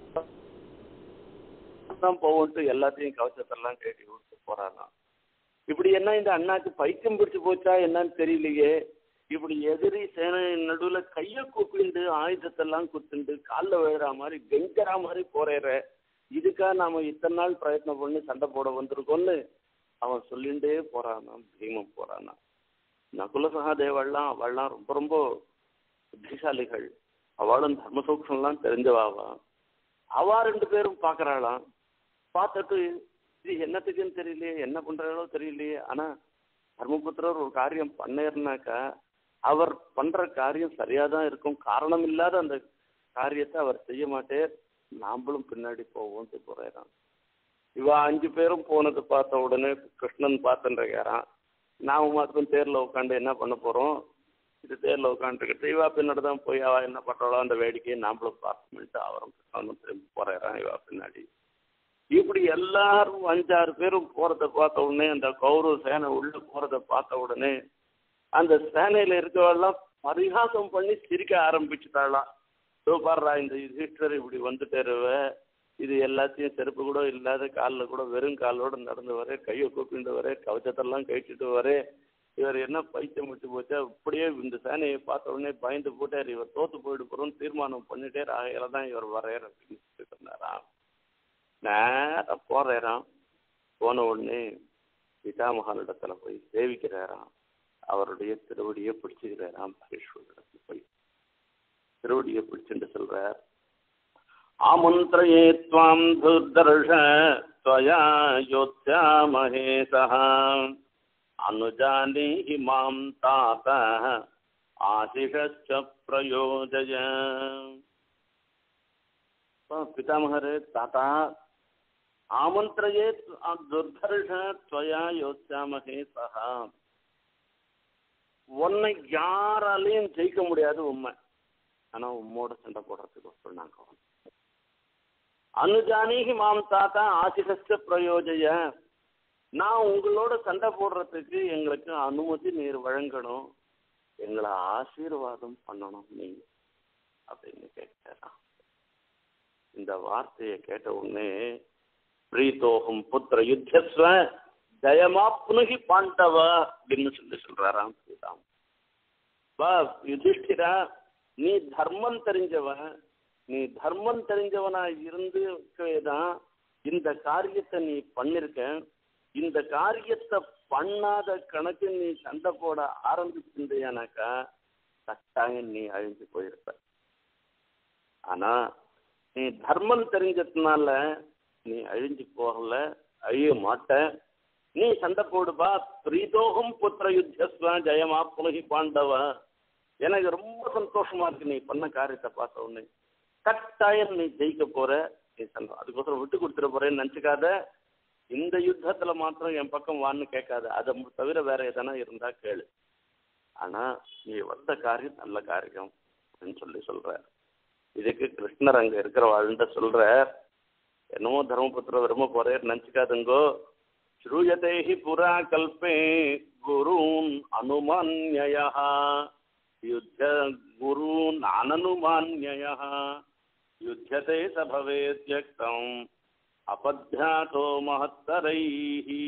தான் போவோன்ட்டு எல்லாத்தையும் கவச்சத்தெல்லாம் கேட்டி விட்டு போறாளாம் இப்படி என்ன இந்த அண்ணாக்கு பைத்தியம் பிடிச்சு போச்சா என்னன்னு தெரியலையே இப்படி எதிரி சேனை நடுவுல கைய கூப்பிண்டு ஆயுதத்தெல்லாம் குத்துண்டு காலில் விழுற மாதிரி கெஞ்சரா மாதிரி போறேற இதுக்கா நாம இத்தனை நாள் பிரயத்னம் பண்ணி சண்டை போட வந்திருக்கோம்னு அவன் சொல்லிண்டே போறானா பீமம் போறானா நகுல சகாதேவெல்லாம் அவள்லாம் ரொம்ப ரொம்ப புத்திசாலிகள் அவளும் தர்ம சூக்ஷம்லாம் தெரிஞ்சவாவா அவா ரெண்டு பேரும் பாக்குறாளாம் பார்த்துட்டு இது என்னத்துக்குன்னு தெரியலையே என்ன பண்றாளோ தெரியலையே ஆனா தர்மபுத்திரர் ஒரு காரியம் பண்ணேர்னாக்கா அவர் பண்ற காரியம் சரியா தான் இருக்கும் காரணம் இல்லாத அந்த காரியத்தை அவர் செய்ய மாட்டேர் நாம்பளும் பின்னாடி போவோம்னு போறாராம் இவ அஞ்சு பேரும் போனது பார்த்த உடனே கிருஷ்ணன் பார்த்துன்றாராம் நாம மாத்திரம் தேர்ல உட்காந்து என்ன பண்ண போறோம் இது தேர்ல உட்காந்துக்கிட்டு இவா பின்னாடி தான் போய் அவ என்ன பண்றாளோ அந்த வேடிக்கையை நாம்பளும் பார்க்கணும்ட்டு அவரும் கிருஷ்ணனும் திரும்பி போறாராம் இவா பின்னாடி இப்படி எல்லாரும் அஞ்சாறு பேரும் போறத பார்த்த உடனே அந்த கௌரவ சேனை உள்ள போறத பார்த்த உடனே அந்த சேனையில இருக்கவெல்லாம் பரிகாசம் பண்ணி சிரிக்க ஆரம்பிச்சுட்டாளாம் சூப்பர்ரா இந்த யுதிஷ்டர் இப்படி வந்துட்டாருவ இது எல்லாத்தையும் செருப்பு கூட இல்லாத காலில் கூட வெறும் காலோட நடந்து வரே கையை கூப்பிட்டு வரே கவச்சத்தெல்லாம் கழிச்சுட்டு வரே இவர் என்ன பைத்தியம் விட்டு போச்சா இப்படியே இந்த சேனையை பார்த்த உடனே பயந்து போட்டார் இவர் தோத்து போயிட்டு போறோம்னு தீர்மானம் பண்ணிட்டே ஆகையில தான் இவர் வரையற அப்படின்னு சொல்லிட்டு இருந்தாராம் நேராக போறாராம் போன உடனே பிதாமகானிடத்துல போய் சேவிக்கிறாராம் அவருடைய திருவடியை பிடிச்சுக்கிறாராம் பரீஸ்வரிடத்துல போய் திருவடியை பிடிச்சுட்டு சொல்றார் ஆமந்திரயே துவாம் துர்தர்ஷ त्वया योत्स्यामहे सः अनुजानीहि मां तातः आशिषश्च प्रयोजय पितामहरे ताता आमन्त्रये दुर्धर्ष त्वया योत्स्यामहे सः உன்னை யாராலையும் ஜெயிக்க முடியாது உண்மை ஆனா உம்மோட சண்டை போடுறதுக்கு நாங்க அனுஜானீகி மாம் தாத்தா ஆசிகஸ்ட பிரயோஜய நான் உங்களோட சண்டை போடுறதுக்கு எங்களுக்கு அனுமதி நீர் வழங்கணும் எங்களை ஆசீர்வாதம் பண்ணணும் நீ அப்படின்னு கேட்கிறான் இந்த வார்த்தையை கேட்ட உடனே பிரீத்தோகம் புத்திர யுத்தஸ்வ ஜயமாப்னுகி பாண்டவ அப்படின்னு சொல்லி சொல்றாராம் ஸ்ரீராம் வா யுதிஷ்டிரா நீ தர்மம் தெரிஞ்சவன் நீ தர்மம் தெரிஞ்சவனா இருந்து தான் இந்த காரியத்தை நீ பண்ணிருக்க இந்த காரியத்தை பண்ணாத கணக்கு நீ சண்டை போட ஆரம்பிச்சிருந்தேனாக்கா கட்டாயம் நீ அழிஞ்சு போயிருப்ப ஆனா நீ தர்மம் தெரிஞ்சதுனால நீ அழிஞ்சு போகல அழிய மாட்ட நீ சண்டை போடுப்பா பிரீதோகம் புத்திர யுத்தஸ்வ ஜெயமா புலகி பாண்டவ எனக்கு ரொம்ப சந்தோஷமா இருக்கு நீ பண்ண காரியத்தை பார்த்த உடனே கட்டாயம் நீ ஜெயிக்க போற நீ சொல்ற அதுக்கோசரம் விட்டு கொடுத்துட போறேன்னு நினச்சிக்காத இந்த யுத்தத்துல மாத்திரம் என் பக்கம் வான்னு கேட்காத அதை தவிர வேற எதனா இருந்தா கேளு ஆனா நீ வந்த காரியம் நல்ல காரியம் அப்படின்னு சொல்லி சொல்ற இதுக்கு கிருஷ்ணர் அங்க இருக்கிற வாழ்ந்த சொல்ற என்னமோ தர்மபுத்திர விரும்ப போறேன்னு நினச்சிக்காதுங்கோ ஸ்ரூயதே ஹி புரா கல்பே குருன் அனுமான்யய யுத்த குருன் அனனுமான்யய யுத்தத்தை ச பவேத்யக்தம் அபத்யாதோ மகத்தரைஹி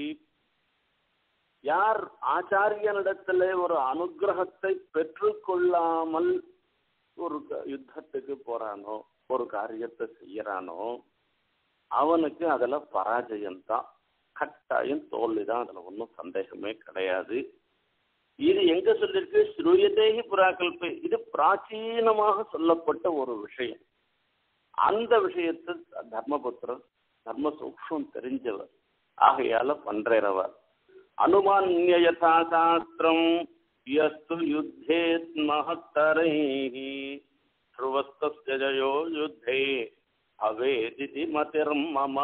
யார் ஆச்சாரியனிடத்திலே ஒரு அனுகிரகத்தை பெற்றுக்கொள்ளாமல் ஒரு க- யுத்தத்துக்கு போறானோ ஒரு காரியத்தை செய்யறானோ அவனுக்கு அதுல பராஜயம்தான் கட்டாயம் தோல்வி தான் அதுல ஒன்றும் சந்தேகமே கிடையாது இது எங்க சொல்லிருக்கு ஸ்ரூயதேகி புறாக்கல்பு இது பிராச்சீனமாக சொல்லப்பட்ட ஒரு விஷயம் அந்த விஷயத்தை தர்மபுத்திரர் தர்ம சூக்ஷம் தெரிஞ்சவர் ஆகையால பண்றவர் அனுமான்ய யதா சாஸ்திரம் யஸ்து யுத்தேத் மகத்தரைः ध्रुवस्तस्य जयो யுத்தே அவேதிதி மதிர்மம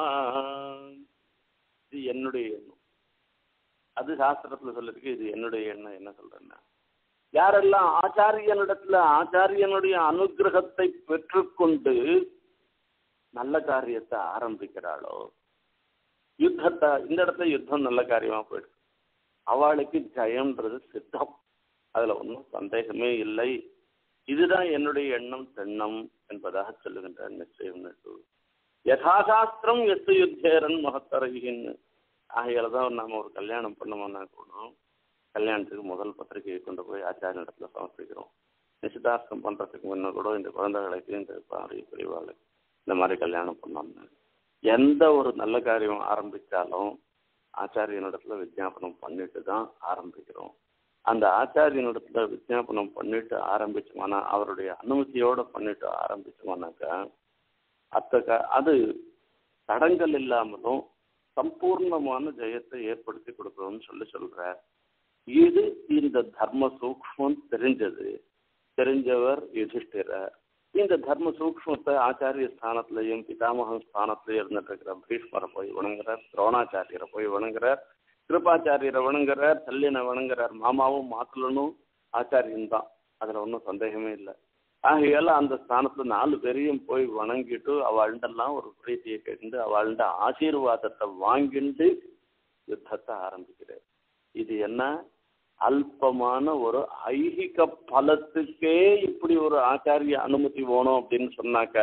இது என்னுடைய எண்ணம் அது சாஸ்திரத்துல சொல்லிருக்கு இது என்னுடைய எண்ணம் என்ன சொல்றேன்னா யாரெல்லாம் ஆச்சாரியனிடத்துல ஆச்சாரியனுடைய அனுகிரகத்தை பெற்றுக்கொண்டு நல்ல காரியத்தை ஆரம்பிக்கிறாளோ யுத்தத்தை இந்த இடத்துல யுத்தம் நல்ல காரியமா போயிடுது அவளுக்கு ஜெயம்ன்றது சித்தம் அதுல ஒன்றும் சந்தேகமே இல்லை இதுதான் என்னுடைய எண்ணம் தெண்ணம் என்பதாக சொல்லுகின்ற நிச்சயம் நட்டு யதாசாஸ்திரம் எத்து யுத்தேரன் மகத்தரகின்னு ஆகையால தான் நாம ஒரு கல்யாணம் பண்ணோம்னா கூட கல்யாணத்துக்கு முதல் பத்திரிகையை கொண்டு போய் ஆச்சாரியனிடத்துல சமர்ப்பிக்கிறோம் நிச்சயதார்த்தம் பண்றதுக்கு முன்ன கூட இந்த குழந்தைகளுக்கு இந்த பாரி பிரிவாளுக்கு இந்த மாதிரி கல்யாணம் பண்ணோம்னு எந்த ஒரு நல்ல காரியம் ஆரம்பிச்சாலும் ஆச்சாரியனிடத்துல விஜாபனம் பண்ணிட்டு தான் ஆரம்பிக்கிறோம் அந்த ஆச்சாரியனிடத்துல விஜாபனம் பண்ணிட்டு ஆரம்பிச்சோம்னா அவருடைய அனுமதியோட பண்ணிட்டு ஆரம்பிச்சோம்னாக்கா அத்த அது தடங்கள் இல்லாமலும் சம்பூர்ணமான ஜெயத்தை ஏற்படுத்தி கொடுக்கணும்னு சொல்லி சொல்றார் இது இந்த தர்ம சூக்ஷ்மம் தெரிஞ்சது தெரிஞ்சவர் யுதிஷ்டிரர் இந்த தர்ம சூக்ஷ்மத்தை ஆச்சாரிய ஸ்தானத்திலையும் பிதாமகன் ஸ்தானத்திலையும் இருந்துட்டு இருக்கிற பீஷ்மரை போய் வணங்குறார் துரோணாச்சாரியரை போய் வணங்குறார் கிருபாச்சாரியரை வணங்குறார் சல்லியனை வணங்குறார் மாமாவும் மாத்தலனும் ஆச்சாரியன் தான் அதுல ஒன்றும் சந்தேகமே இல்லை ஆகையால அந்த ஸ்தானத்துல நாலு பேரையும் போய் வணங்கிட்டு அவள்கிட்டெல்லாம் ஒரு பிரீத்தியை கேட்டு அவள்கிட்ட ஆசீர்வாதத்தை வாங்கிட்டு யுத்தத்தை ஆரம்பிக்கிறார் இது என்ன அல்பமான ஒரு ஐகிக பலத்துக்கே இப்படி ஒரு ஆச்சாரிய அனுமதி வேணும் அப்படின்னு சொன்னாக்க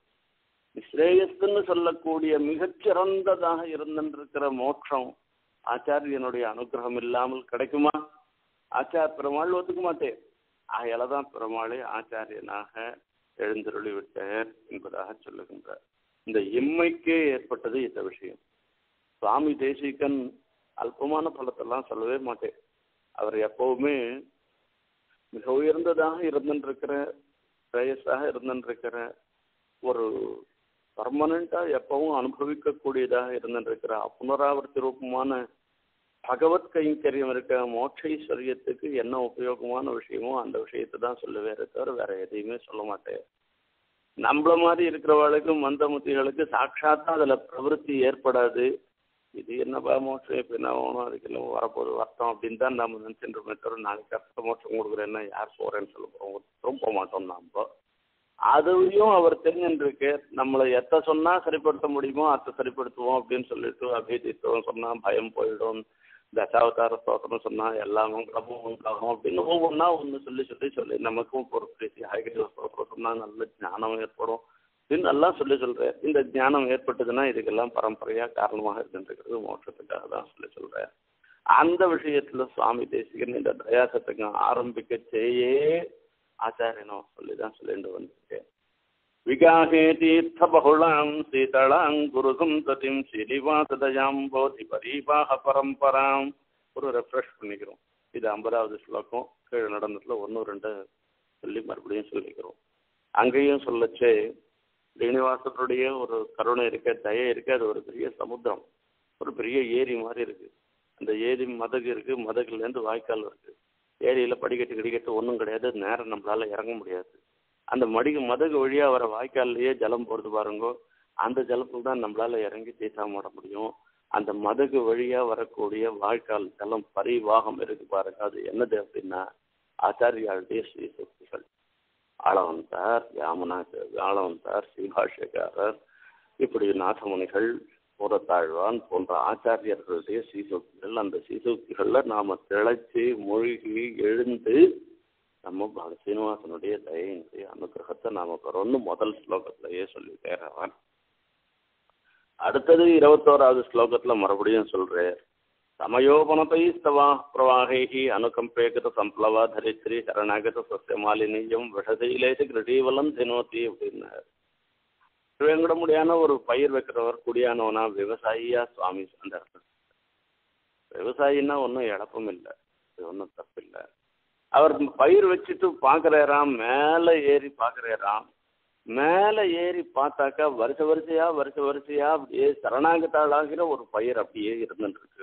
ஸ்ரேயஸ்ன்னு சொல்லக்கூடிய மிகச்சிறந்ததாக இருந்திருக்கிற மோட்சம் ஆச்சாரியனுடைய அனுகிரகம் இல்லாமல் கிடைக்குமா ஆச்சார பெருமாள் ஒத்துக்க மாட்டேன் ஆகையால தான் பெருமாளே ஆச்சாரியனாக எழுந்தருளி விட்டார் என்பதாக சொல்லுகின்றார் இந்த இம்மைக்கே ஏற்பட்டது இந்த விஷயம் சுவாமி தேசிகன் அல்பமான பலத்தெல்லாம் சொல்லவே மாட்டேன் அவர் எப்பவுமே மிக உயர்ந்ததாக இருந்துருக்கிற பிரேயஸாக இருந்துருக்கிற ஒரு பர்மனண்டா எப்பவும் அனுபவிக்கக்கூடியதாக இருந்துருக்கிற புனராவர்த்தி ரூபமான பகவத் கைங்கரியம் இருக்க மோட்சைஸ்வரியத்துக்கு என்ன உபயோகமான விஷயமோ அந்த விஷயத்தை தான் சொல்லுவேரே தவிர வேற எதையுமே சொல்ல மாட்டேன் நம்மள மாதிரி இருக்கிறவளுக்கு மந்தமுத்திகளுக்கு சாட்சாத்தா அதுல பிரவருத்தி ஏற்படாது இது என்னப்பா மோட்சம் இப்போ என்ன ஆகணும் அதுக்கு என்ன வரப்போகுது வருத்தம் அப்படின்னு தான் நம்ம நினச்சிட்டு தவிர நாளைக்கு கஷ்ட மோட்சம் கொடுக்குறேன்னா யார் போகிறேன்னு சொல்ல போகிறோம் ஒருத்தரும் போக மாட்டோம் நம்ம அதையும் அவர் தெரிஞ்சுருக்கு நம்மளை எத்தை சொன்னால் சரிப்படுத்த முடியுமோ அத்தை சரிப்படுத்துவோம் அப்படின்னு சொல்லிட்டு அபிதித்துவம் சொன்னால் பயம் போயிடும் தசாவதார ஸ்தோத்திரம் சொன்னால் எல்லா மங்களமும் உண்டாகும் அப்படின்னு ஒவ்வொன்றா ஒன்று சொல்லி சொல்லி சொல்லி நமக்கும் ஒரு பிரீத்தி ஹைகிரி ஸ்தோத்திரம் சொன்னால் நல்ல ஞானம் ஏற்படும் அப்படின்னு எல்லாம் சொல்லி சொல்கிறேன் இந்த ஞானம் ஏற்பட்டதுன்னா இதுக்கெல்லாம் பரம்பரையாக காரணமாக இருந்துருக்கிறது மோட்சத்துக்காக தான் சொல்லி சொல்கிறேன் அந்த விஷயத்தில் சுவாமி தேசிகன் இந்த தயாசத்துக்கு ஆரம்பிக்க செய்யே ஆச்சாரியனோ சொல்லி தான் சொல்லிட்டு வந்திருக்கேன் விகாகே தீர்த்த பகுளாம் சீதளாம் குருகும் ததிம் ஸ்ரீனிவாசதயாம் போதி பரீபாக பரம்பராம் ஒரு ரெஃப்ரெஷ் பண்ணிக்கிறோம் இது ஐம்பதாவது ஸ்லோகம் கீழே நடந்ததுல ஒன்று ரெண்டு சொல்லி மறுபடியும் சொல்லிக்கிறோம் அங்கேயும் சொல்லச்சே ஸ்ரீனிவாசனுடைய ஒரு கருணை இருக்க தயை இருக்க அது ஒரு பெரிய சமுத்திரம் ஒரு பெரிய ஏரி மாதிரி இருக்கு அந்த ஏரி மதகு இருக்கு மதகுலேருந்து வாய்க்கால் இருக்கு ஏரியில படிக்கட்டு கிடிக்கட்டு ஒன்றும் கிடையாது நேரம் நம்மளால இறங்க முடியாது அந்த மடிக்கு மதகு வழியா வர வாய்க்கால்லையே ஜலம் போறது பாருங்கோ அந்த ஜலத்தில் தான் நம்மளால இறங்கி தீசாமட முடியும் அந்த மதகு வழியா வரக்கூடிய வாய்க்கால் ஜலம் பரிவாகம் இருக்கு பாருங்க அது என்னது அப்படின்னா ஆச்சாரியாளுடைய ஸ்ரீ சக்திகள் ஆளவந்தார் யாமுனாச்சார் ஆளவந்தார் ஸ்ரீபாஷ்யக்காரர் இப்படி நாசமுனிகள் பூரத்தாழ்வான் போன்ற ஆச்சாரியர்களுடைய சீசோக்திகள் அந்த சீசோக்திகள்ல நாம திளைச்சு மூழ்கி எழுந்து நம்ம பக சீனிவாசனுடைய தயையினுடைய அனுகிரகத்தை நாம பெறோம்னு முதல் ஸ்லோகத்திலேயே சொல்லி தேரவன் அடுத்தது இருபத்தோராவது ஸ்லோகத்துல மறுபடியும் சொல்றேன் సమయోపనతైస్తవా ప్రవాహైः అనుకంపేకత సంప్లవ ధరిత్రి శరణాగత సస్య మాలినీయం விஷசைலேச கிருடீவலம் தினோத்தி அப்படின்னார் திருவேங்கடமுடியான ஒரு பயிர் வைக்கிறவர் குடியானவனா விவசாயியா சுவாமி அந்த இடத்துல விவசாயின்னா ஒன்றும் இழப்பும் இல்லை இது ஒன்றும் தப்பு இல்லை அவர் பயிர் வச்சுட்டு பார்க்குறாராம் மேலே ஏறி பார்க்குறாராம் மேலே ஏறி பார்த்தாக்கா வருஷ வரிசையா வருஷ வரிசையா அப்படியே சரணாகத்தாளாகிற ஒரு பயிர் அப்படியே இருந்துட்டு இருக்கு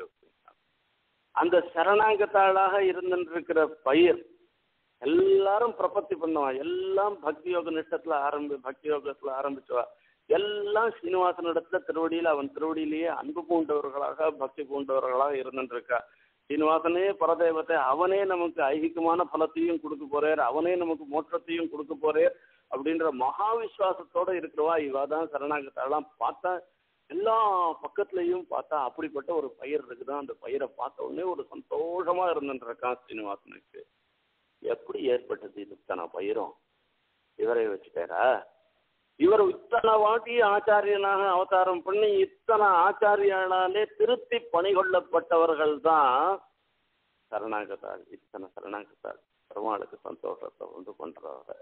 அந்த சரணாகத்தாளாக இருந்துருக்கிற பயிர் எல்லாரும் பிரபத்தி பண்ணுவான் எல்லாம் பக்தி யோக நிஷ்டத்துல ஆரம்பி பக்தி யோகத்துல ஆரம்பிச்சுவா எல்லாம் சீனிவாசனிடத்துல திருவடியில் அவன் திருவடியிலேயே அன்பு பூண்டவர்களாக பக்தி பூண்டவர்களாக இருந்துருக்கா சீனிவாசனே பரதேவத்தை அவனே நமக்கு ஐகிகமான பலத்தையும் கொடுக்க போறார் அவனே நமக்கு மோட்சத்தையும் கொடுக்க போறார் அப்படின்ற மகா விசுவாசத்தோட இருக்கிறவா இவா தான் சரணாகத்தாலாம் பார்த்தா எல்லா பக்கத்துலயும் பார்த்தா அப்படிப்பட்ட ஒரு பயிர் இருக்குதான் அந்த பயிரை பார்த்த உடனே ஒரு சந்தோஷமா இருந்துருக்கான் சீனிவாசனுக்கு எப்படி ஏற்பட்டது இது இத்தனை பயிரும் இவரை வச்சுட்டாரா இவர் இத்தனை வாட்டி ஆச்சாரியனாக அவதாரம் பண்ணி இத்தனை ஆச்சாரியாலே திருத்தி பணி கொள்ளப்பட்டவர்கள் தான் சரணாகத்தாள் இத்தனை சரணாகத்தாள் பெருமாளுக்கு சந்தோஷத்தை உண்டு பண்றவங்க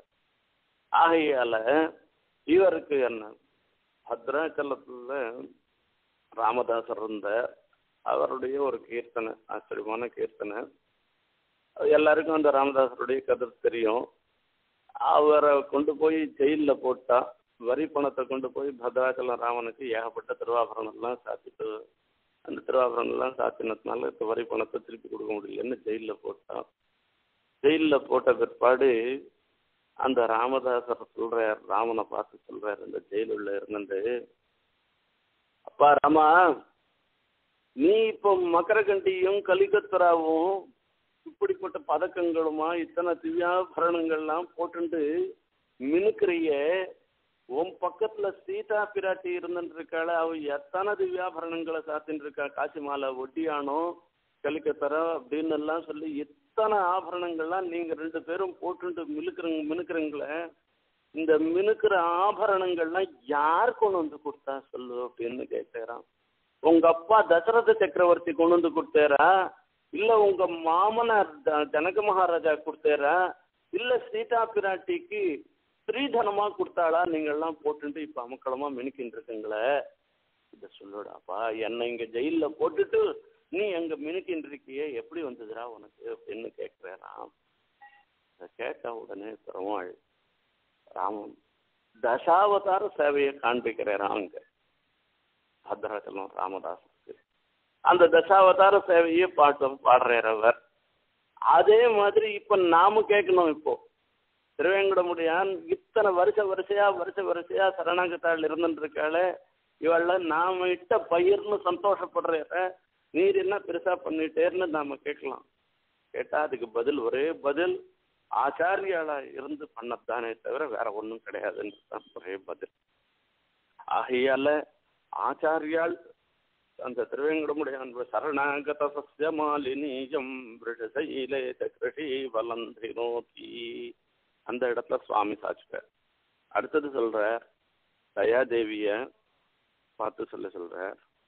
ஆகையால இவருக்கு என்ன பத்ராச்சலத்துல ராமதாசர் இருந்த அவருடைய ஒரு கீர்த்தனை ஆச்சரியமான கீர்த்தனை எல்லாருக்கும் அந்த ராமதாசருடைய கதை தெரியும் அவரை கொண்டு போய் ஜெயிலில் போட்டா வரி பணத்தை கொண்டு போய் பத்ராச்சலம் ராமனுக்கு ஏகப்பட்ட திருவாபரணம்லாம் சாத்திட்டு அந்த திருவாபரணம்லாம் சாத்தினதுனால இப்போ வரி பணத்தை திருப்பி கொடுக்க முடியலன்னு ஜெயிலில் போட்டான் ஜெயிலில் போட்ட பிற்பாடு அந்த ராமதாசர் சொல்றார் ராமனை பார்த்து சொல்றார் இந்த ஜெயிலுள்ள இருந்துட்டு அப்பா ராமா நீ இப்போ மக்கரகண்டியும் கலிகத்துராவும் இப்படிப்பட்ட பதக்கங்களுமா இத்தனை திவ்யாபரணங்கள்லாம் போட்டுண்டு மினுக்கிறிய உன் பக்கத்துல சீதா பிராட்டி இருந்துட்டு இருக்காள அவ எத்தனை திவ்யாபரணங்களை சாத்தின்னு இருக்கா காசி மாலை ஒட்டியானோ கலிக்கத்தர அப்படின்னு எல்லாம் சொல்லி இத்தனை ஆபரணங்கள்லாம் நீங்க ரெண்டு பேரும் போட்டுட்டு மினுக்குறங்க மினுக்குறீங்களே இந்த மினுக்கிற ஆபரணங்கள்லாம் யார் கொண்டு வந்து கொடுத்தா சொல்லு அப்படின்னு கேட்கிறான் உங்க அப்பா தசரத சக்கரவர்த்தி கொண்டு வந்து கொடுத்தாரா இல்ல உங்க மாமனார் ஜனக மகாராஜா கொடுத்தாரா இல்ல சீதா பிராட்டிக்கு ஸ்ரீதனமா கொடுத்தாளா நீங்க எல்லாம் போட்டுட்டு இப்ப அமக்களமா மினுக்கின்னு இருக்குங்களே இத சொல்லுடாப்பா என்னை இங்க ஜெயில போட்டுட்டு நீ அங்க மினுக்கின்னு இருக்கியே எப்படி வந்ததுடா உனக்கு அப்படின்னு கேட்கிறாராம் கேட்ட உடனே பெருமாள் ராமன் தசாவதார சேவையை காண்பிக்கிறாராம் அங்க பத்ராச்சலம் ராமதாஸுக்கு அந்த தசாவதார சேவையை பாட்டு பாடுறார் அவர் அதே மாதிரி இப்ப நாம கேட்கணும் இப்போ திருவேங்கடமுடியான் இத்தனை வருஷ வரிசையா வருஷ வரிசையா சரணாகத்தாள் இருந்துட்டு இருக்காளே இவள நாம இட்ட பயிர்னு சந்தோஷப்படுற நீர் என்ன பெருசா பண்ணிட்டேன்னு நாம கேட்கலாம் கேட்டா அதுக்கு பதில் ஒரே பதில் ஆச்சாரியாளா இருந்து பண்ணத்தானே தவிர வேற ஒன்றும் கிடையாதுன்னு தான் ஒரே பதில் ஆகையால ஆச்சாரியால் அந்த திருவேங்கடமுடையான் சரணாகத சஸ்ய மாலினீயம் விருஷசைலே கிருஷி வலந்தி நோக்கி அந்த இடத்துல சுவாமி சாச்சுட்டார் அடுத்தது சொல்ற தயாதேவிய பார்த்து சொல்ல சொல்ற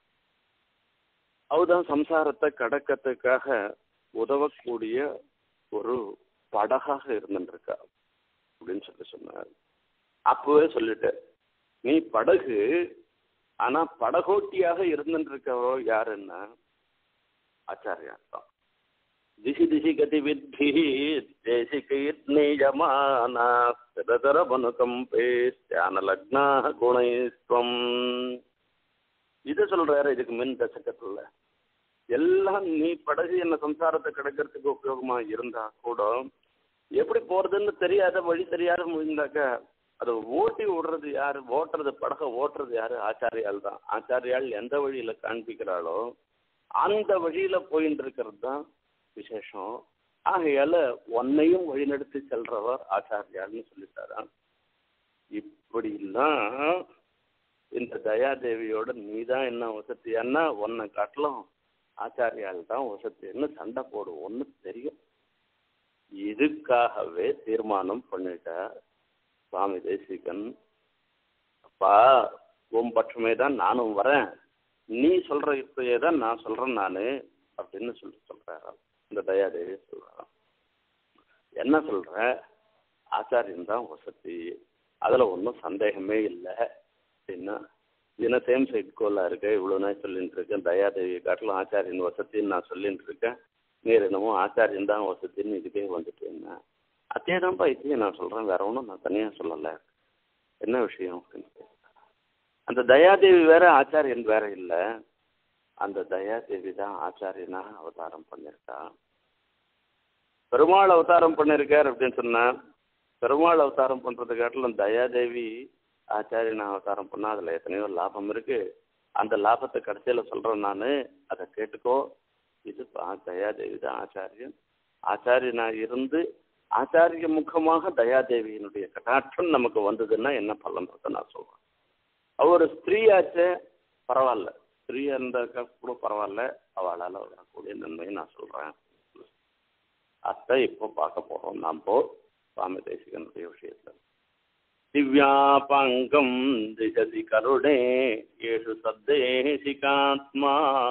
அவதான் சம்சாரத்தை கடக்கிறதுக்காக உதவக்கூடிய ஒரு படகாக இருந்துருக்கா அப்படின்னு சொல்லி சொன்னார் அப்பவே சொல்லிட்டேன் நீ படகு ஆனா படகோட்டியாக இருந்துருக்கவோ யாருன்னா ஆச்சாரியார் தான் திசி திசி கதிவித்தி தேசிகைர்நீயமானா ஸ்திரதரபனுகம்பே ஸ்தியான குணைஸ்வம் இதை சொல்றாரு இதுக்கு மின் தசகத்துல எல்லாம் நீ படகு என்ன சம்சாரத்தை கிடக்கிறதுக்கு உபயோகமா இருந்தா கூட எப்படி போறதுன்னு தெரியாத வழி தெரியாத முடிந்தாக்க அதை ஓட்டி விடுறது யாரு ஓட்டுறது படகை ஓட்டுறது யாரு ஆச்சாரியால் தான் ஆச்சாரியால் எந்த வழியில காண்பிக்கிறாளோ அந்த வழியில போயின்னு இருக்கிறது தான் விசேஷம் ஆகையால உன்னையும் வழிநடத்தி செல்றவர் ஆச்சாரியால்னு சொல்லிட்டாராம் இப்படிலாம் இந்த தயாதேவியோட நீ தான் என்ன வசதியான்னா உன்னை காட்டிலும் ஆச்சாரியால் தான் வசதின்னு சண்டை போடுவோன்னு தெரியும் இதுக்காகவே தீர்மானம் பண்ணிட்ட சுவாமி தேசிகன் அப்பா உன் பட்சமே தான் நானும் வரேன் நீ சொல்ற இப்பயே தான் நான் சொல்றேன் நானு அப்படின்னு சொல்லி சொல்றாராம் இந்த தயாதேவி சொல்றாராம் என்ன சொல்ற ஆச்சாரியன் தான் வசதி அதுல ஒன்றும் சந்தேகமே இல்லை அப்படின்னா ஏன்னா சேம் சைட் கோலா இருக்கு இவ்வளோ நாள் சொல்லிட்டு இருக்கேன் தயாதேவி காட்டிலும் ஆச்சாரியன் வசதின்னு நான் சொல்லிட்டு இருக்கேன் நீர் என்னமோ ஆச்சாரியன் தான் வசதின்னு இதுக்கே வந்துட்டேன்னா அதே தான்ப்பா இதையும் நான் சொல்றேன் வேற ஒன்றும் நான் தனியா சொல்லலை என்ன விஷயம் அப்படின்னு கேட்டா, அந்த தயாதேவி வேற ஆச்சாரியன் வேற இல்லை அந்த தயாதேவி தான் ஆச்சாரியனா அவதாரம் பண்ணியிருக்கா பெருமாள் அவதாரம் பண்ணியிருக்கார் அப்படின்னு சொன்னா பெருமாள் அவதாரம் பண்றது காட்டிலும் தயாதேவி ஆச்சாரியனா அவதாரம் பண்ணா அதுல எத்தனையோ லாபம் இருக்கு அந்த லாபத்தை கடைசியில சொல்றேன் நான் அதை கேட்டுக்கோ இது பா- தயாதேவி தான் ஆச்சாரியன் ஆச்சாரியனா இருந்து ஆச்சாரிய முகமாக தயாதேவியினுடைய கட்டாட்சம் நமக்கு வந்ததுன்னா என்ன பலன்றதை நான் சொல்றேன் அவ ஒரு ஸ்திரீயாச்சே பரவாயில்ல ஸ்திரீயா இருந்தாக்கா கூட பரவாயில்ல அவளால வரக்கூடிய நன்மையை நான் சொல்றேன் அத்தை இப்போ பார்க்க போறோம் நாம் போ சுவாமி தேசிகனுடைய விஷயத்துல திவ்யாபாங்கம் திசதி கருணே ஏஷு சத்தேசிகாத்மா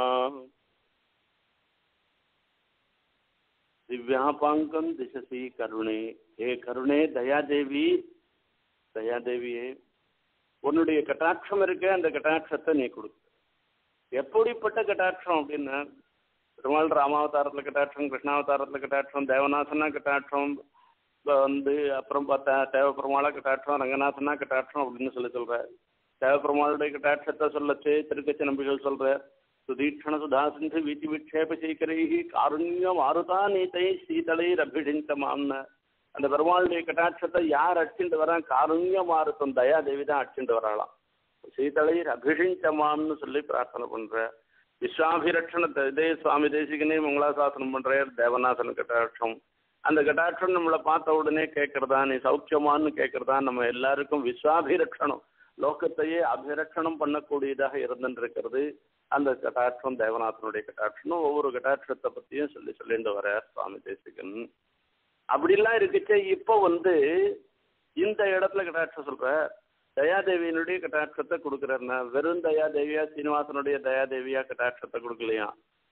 திவ்யாபாங்கம் திசசி கருணே ஏ கருணே தயாதேவி தயாதேவியே உன்னுடைய கட்டாட்சம் இருக்க அந்த கட்டாட்சத்தை நீ கொடுக்க எப்படிப்பட்ட கட்டாட்சம் அப்படின்னா பெருமாள் ராமாவதாரத்துல கட்டாட்சம் கிருஷ்ணாவதாரத்துல கட்டாட்சம் தேவநாசனா கட்டாட்சம் இப்ப வந்து அப்புறம் பார்த்தா தேவப்பெருமாளா கட்டாட்சம் ரங்கநாதனா கட்டாட்சம் அப்படின்னு சொல்லி சொல்ற தேவப்பெருமாளுடைய கட்டாட்சத்தை சொல்லச்சு திருக்கச்சி நம்பிகள் சொல்ற சுதீட்சண சுதாசிந்து வீதி விக்ஷேப சீக்கரை காருண்ய மாருதா நீத்தை சீதளை ரபிடிந்தமாம்ன அந்த பெருமாளுடைய கட்டாட்சத்தை யார் அடிச்சுட்டு வரா காருண்ய மாருத்தம் தயாதேவி தான் அடிச்சுட்டு வராளாம் சீதளை அபிஷிஞ்சமாம்னு சொல்லி பிரார்த்தனை பண்ற விஸ்வாபிரட்சணத்தை இதே சுவாமி தேசிகனே மங்களாசாசனம் பண்றார் தேவநாதன் கட்டாட்சம் அந்த கட்டாட்சம் நம்மளை பார்த்த உடனே கேட்கறதா நீ சௌக்கியமான்னு கேட்கறதா நம்ம எல்லாருக்கும் விஸ்வாபிரட்சணம் லோகத்தையே அபிரட்சணம் பண்ணக்கூடியதாக இருந்துருக்கிறது அந்த கட்டாட்சம் தேவநாதனுடைய கட்டாட்சம் ஒவ்வொரு கட்டாட்சத்தை பத்தியும் சொல்லி சொல்லிட்டு வர சுவாமி தேசிகன் அப்படிலாம் இருக்குச்சே இப்போ வந்து இந்த இடத்துல கட்டாட்சம் சொல்ற தயாதேவியினுடைய கட்டாட்சத்தை கொடுக்குறாருன்னா வெறும் தயாதேவியா சீனிவாசனுடைய தயாதேவியா கட்டாட்சத்தை கொடுக்கலையா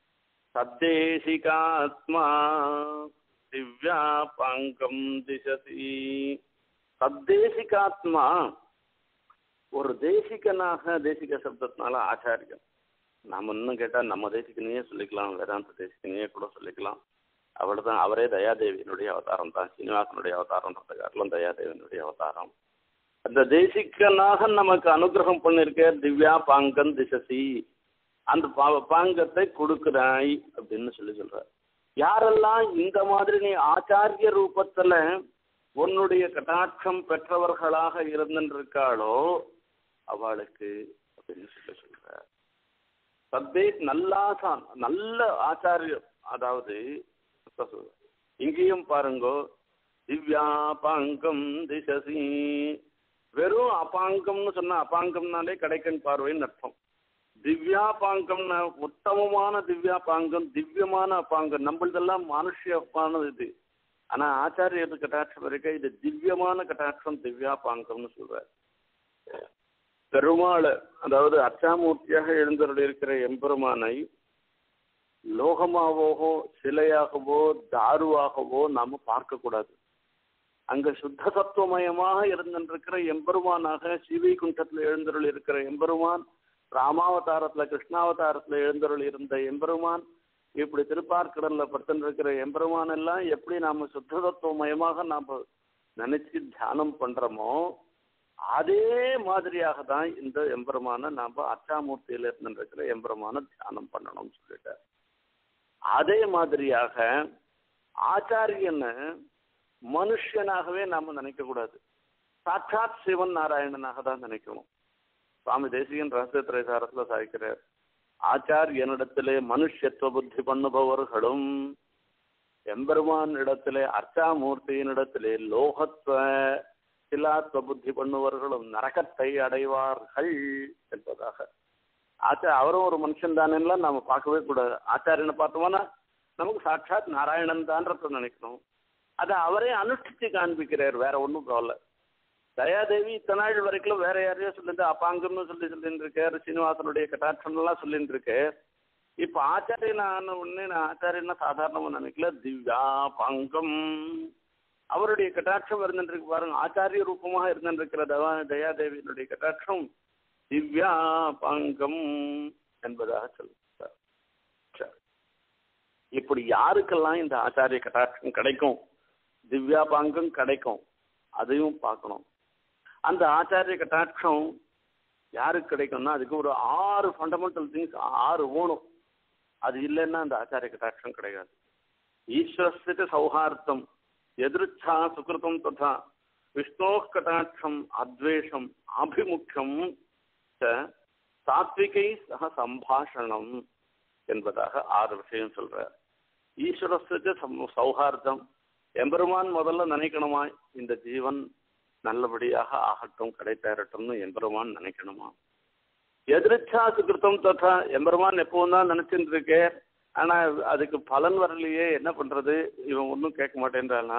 சத்தேசிகாத்மா திவ்யா பங்கம் திசசி சத்தேசிகாத்மா ஒரு தேசிகனாக தேசிக சப்தத்தினால ஆச்சாரியன் நாம இன்னும் கேட்டால் நம்ம தேசிகனையே சொல்லிக்கலாம் வேதாந்த தேசிகனையே கூட சொல்லிக்கலாம் அவள் தான் அவரே தயாதேவியினுடைய அவதாரம் தான் சீனிவாசனுடைய அவதாரம்ன்றத காட்டிலும் தயாதேவியினுடைய அவதாரம் அந்த தேசிகனாக நமக்கு அனுகிரகம் பண்ணிருக்க திவ்யா பாங்கன் திசசி அந்த பா பாங்கத்தை கொடுக்குறாய் அப்படின்னு சொல்லி சொல்ற யாரெல்லாம் இந்த மாதிரி நீ ஆச்சாரிய ரூபத்துல உன்னுடைய கட்டாட்சம் பெற்றவர்களாக இருந்திருக்காளோ அவளுக்கு அப்படின்னு சொல்லி சொல்ற சத்தே நல்லாசான் நல்ல ஆச்சாரியம் அதாவது இங்கேயும் பாருங்கோ திவ்யா பாங்கம் திசசி வெறும் அபாங்கம்னு சொன்னா அபாங்கம்னாலே கடைக்கண் பார்வைன்னு அர்த்தம் திவ்யா பாங்கம்னா உத்தமமான திவ்யா பாங்கம் திவ்யமான அப்பாங்கம் நம்மளதெல்லாம் மானுஷ்யமானது இது ஆனா ஆச்சாரியர் கட்டாட்சம் இருக்க இது திவ்யமான கட்டாட்சம் திவ்யா பாங்கம்னு சொல்றாரு பெருமாள் அதாவது அச்சாமூர்த்தியாக எழுந்தருளிருக்கிற எம்பெருமானை லோகமாகவோ சிலையாகவோ தாருவாகவோ நாம பார்க்கக்கூடாது அங்க சுத்த சத்துவமயமாக இருந்திருக்கிற எம்பெருமானாக ஸ்ரீவைகுண்டத்தில் எழுந்தருள் இருக்கிற எம்பெருமான் ராமாவதாரத்துல கிருஷ்ணாவதாரத்துல எழுந்தருள் இருந்த எம்பெருமான் இப்படி திருப்பார்க்கடல்ல படுத்துருக்கிற எம்பெருமான் எல்லாம் எப்படி நாம சுத்த தத்துவமயமாக நாம நினைச்சு தியானம் பண்றோமோ அதே மாதிரியாக தான் இந்த எம்பெருமான நாம அச்சாமூர்த்தியில இருந்திருக்கிற எம்பெருமான தியானம் பண்ணணும்னு சொல்லிட்டார் அதே மாதிரியாக ஆச்சாரியனை மனுஷனாகவே நாம நினைக்க கூடாது சாட்சாத் சிவன் நாராயணனாக தான் நினைக்கணும் சுவாமி தேசிகன் ரகசிய திரைசாரத்துல சாய்க்கிறார் ஆச்சாரியனிடத்திலே மனுஷத்துவ புத்தி பண்ணுபவர்களும் எம்பெருமான் இடத்திலே அர்ச்சாமூர்த்தியினிடத்திலே லோகத்துவ சிலாத்வ புத்தி பண்ணுவர்களும் நரகத்தை அடைவார்கள் என்பதாக ஆச்சா அவரும் ஒரு மனுஷன் தானேலாம் நாம பார்க்கவே கூடாது ஆச்சாரியனை பார்த்தோம்னா நமக்கு சாட்சாத் நாராயணன் தான்றத நினைக்கணும் அதை அவரே அனுஷ்டிச்சு காண்பிக்கிறார் வேற ஒன்றும் கவலை தயாதேவி இத்தனை நாள் வரைக்கும் வேற யாரையோ சொல்லிட்டு அப்பாங்கன்னு சொல்லி சொல்லிட்டு இருக்காரு சீனிவாசனுடைய கட்டாட்சம் எல்லாம் சொல்லிட்டு இருக்கு இப்ப ஆச்சாரியன் ஆன உடனே நான் ஆச்சாரியன்னா சாதாரணமா நினைக்கல திவ்யா பங்கம் அவருடைய கட்டாட்சம் இருந்துருக்கு பாருங்க ஆச்சாரிய ரூபமாக இருந்திருக்கிற தவா தயாதேவியினுடைய கட்டாட்சம் திவ்யா பங்கம் என்பதாக சொல்லுகிறார் சரி. இப்படி யாருக்கெல்லாம் இந்த ஆச்சாரிய கட்டாட்சம் கிடைக்கும் திவ்யா பாங்கம் கிடைக்கும் அதையும் பார்க்கணும் அந்த ஆச்சாரிய கட்டாட்சம் யாருக்கு கிடைக்கும்னா அதுக்கு ஒரு ஆறு ஃபண்டமெண்டல் திங்ஸ் ஆறு ஓணும் அது இல்லைன்னா அந்த ஆச்சாரிய கட்டாட்சம் கிடையாது ஈஸ்வரஸ்ய சௌஹார்த்தம் எதிர்ச்சா சுகிருதம் ததா விஷ்ணோ கட்டாட்சம் அத்வேஷம் ஆபிமுக்கியம் ச சாத்விகை சக சம்பாஷணம் என்பதாக ஆறு விஷயம் சொல்றார் ஈஸ்வரஸ்ய சௌஹார்த்தம் எம்பெருமான் முதல்ல நினைக்கணுமா இந்த ஜீவன் நல்லபடியாக ஆகட்டும் கிடைத்தேறட்டும்னு எம்பெருமான் நினைக்கணுமா எதிர்ச்சா சுகிருத்தம் ததா எம்பெருமான் எப்பவும் தான் நினைச்சுட்டு இருக்கே ஆனா அதுக்கு பலன் வரலையே என்ன பண்றது இவன் ஒன்றும் கேட்க மாட்டேன்றானா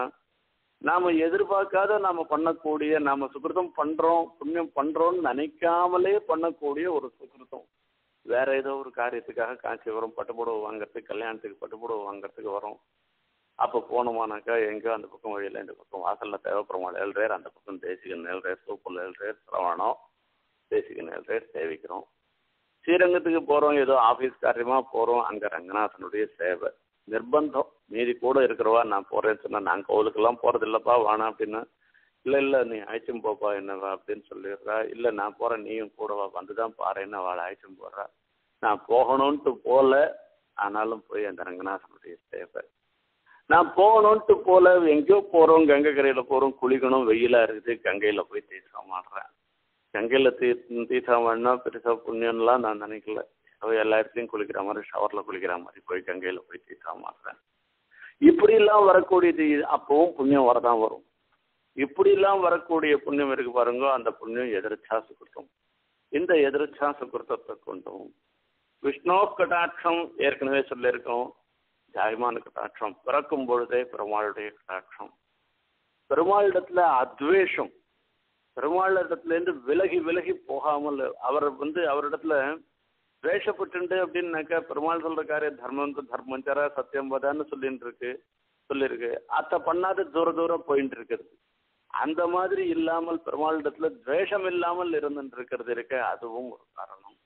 நாம எதிர்பார்க்காத நாம பண்ணக்கூடிய நாம சுகிருதம் பண்றோம் புண்ணியம் பண்றோம்னு நினைக்காமலே பண்ணக்கூடிய ஒரு சுகிருதம் வேற ஏதோ ஒரு காரியத்துக்காக காஞ்சிபுரம் பட்டுப்புடவை வாங்குறதுக்கு கல்யாணத்துக்கு பட்டுப்புடவை வாங்குறதுக்கு வரோம் அப்போ போனோமானாக்கா எங்கே அந்த பக்கம் வழியில் இந்த பக்கம் வாசலில் தேவைப்படுறோம் ஏழ்ரேர் அந்த பக்கம் தேசிகன் ஏழ்ரேர் சூப்பரில் ஏழ்ரேர் சிரவணம் தேசிகன் ஏழ்ரேர் சேவிக்கிறோம் ஸ்ரீரங்கத்துக்கு போகிறோம் ஏதோ ஆஃபீஸ் காரியமாக போகிறோம் அங்கே ரங்கநாதனுடைய சேவை நிர்பந்தம் மீதி கூட இருக்கிறவா நான் போகிறேன்னு சொன்னால் நான் கோவிலுக்கெல்லாம் போகிறது இல்லைப்பா வேணாம் அப்படின்னு இல்லை இல்லை நீ அழைச்சும் போப்பா என்னவா அப்படின்னு சொல்லிடுறா இல்லை நான் போகிறேன் நீயும் கூடவா வந்து தான் பாருன்னு அவளை அழைச்சும் போடுறா நான் போகணுன்ட்டு போகல ஆனாலும் போய் அந்த ரங்கநாதனுடைய சேவை நான் போகணுன்ட்டு போல எங்கேயோ போகிறோம் கங்கை கரையில் போகிறோம் குளிக்கணும் வெயிலாக இருக்குது கங்கையில் போய் தீர்த்தம் ஆடுறேன் கங்கையில் தீ தீர்த்தம் ஆடினா பெருசாக புண்ணியம்லாம் நான் நினைக்கல அவ எல்லா இடத்துலையும் குளிக்கிற மாதிரி ஷவரில் குளிக்கிற மாதிரி போய் கங்கையில் போய் தீர்த்தம் ஆடுறேன் இப்படிலாம் வரக்கூடியது அப்பவும் புண்ணியம் வரதான் வரும் இப்படிலாம் வரக்கூடிய புண்ணியம் இருக்கு பாருங்க அந்த புண்ணியம் எதிர்ச்சா சுக்கிருத்தம் இந்த எதிர்ச்சா சுக்கிருத்தத்தை கொண்டும் விஷ்ணோ கட்டாட்சம் ஏற்கனவே சொல்லியிருக்கோம் ஜாயமான கட்டாட்சம் பிறக்கும் பொழுதே பெருமாளுடைய கட்டாட்சம் பெருமாளிடத்துல அத்வேஷம் பெருமாளிடத்துலேருந்து விலகி விலகி போகாமல் அவர் வந்து அவரிடத்துல துவேஷப்பட்டு அப்படின்னாக்கா பெருமாள் சொல்ற காரியம் தர்மம் தர்மஞ்சர சத்தியம் பதான்னு சொல்லிட்டு இருக்கு சொல்லியிருக்கு அத்தை பண்ணாத தூர தூரம் போயிட்டு இருக்கிறது அந்த மாதிரி இல்லாமல் பெருமாளிடத்துல துவேஷம் இல்லாமல் இருந்துட்டு இருக்கிறது இருக்க அதுவும் ஒரு காரணம்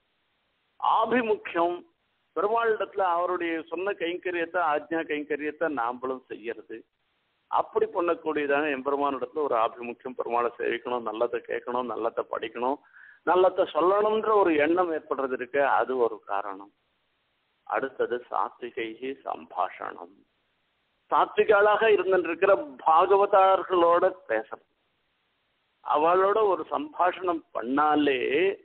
ஆபிமுக்கியம் பெருமாளிடத்துல அவருடைய சொன்ன கைங்கரியத்தை ஆஜ்ஞா கைங்கரியத்தை நாம்பளும் செய்யறது அப்படி பண்ணக்கூடியதான எம்பெருமானிடத்துல ஒரு ஆபிமுக்கியம் பெருமாளை சேவிக்கணும் நல்லதை கேட்கணும் நல்லதை படிக்கணும் நல்லதை சொல்லணும்ன்ற ஒரு எண்ணம் ஏற்படுறது இருக்கு அது ஒரு காரணம் அடுத்தது சாத்விகை சம்பாஷணம் சாத்விகாளாக இருந்திருக்கிற பாகவதார்களோட பேசணும் அவளோட ஒரு சம்பாஷணம் பண்ணாலே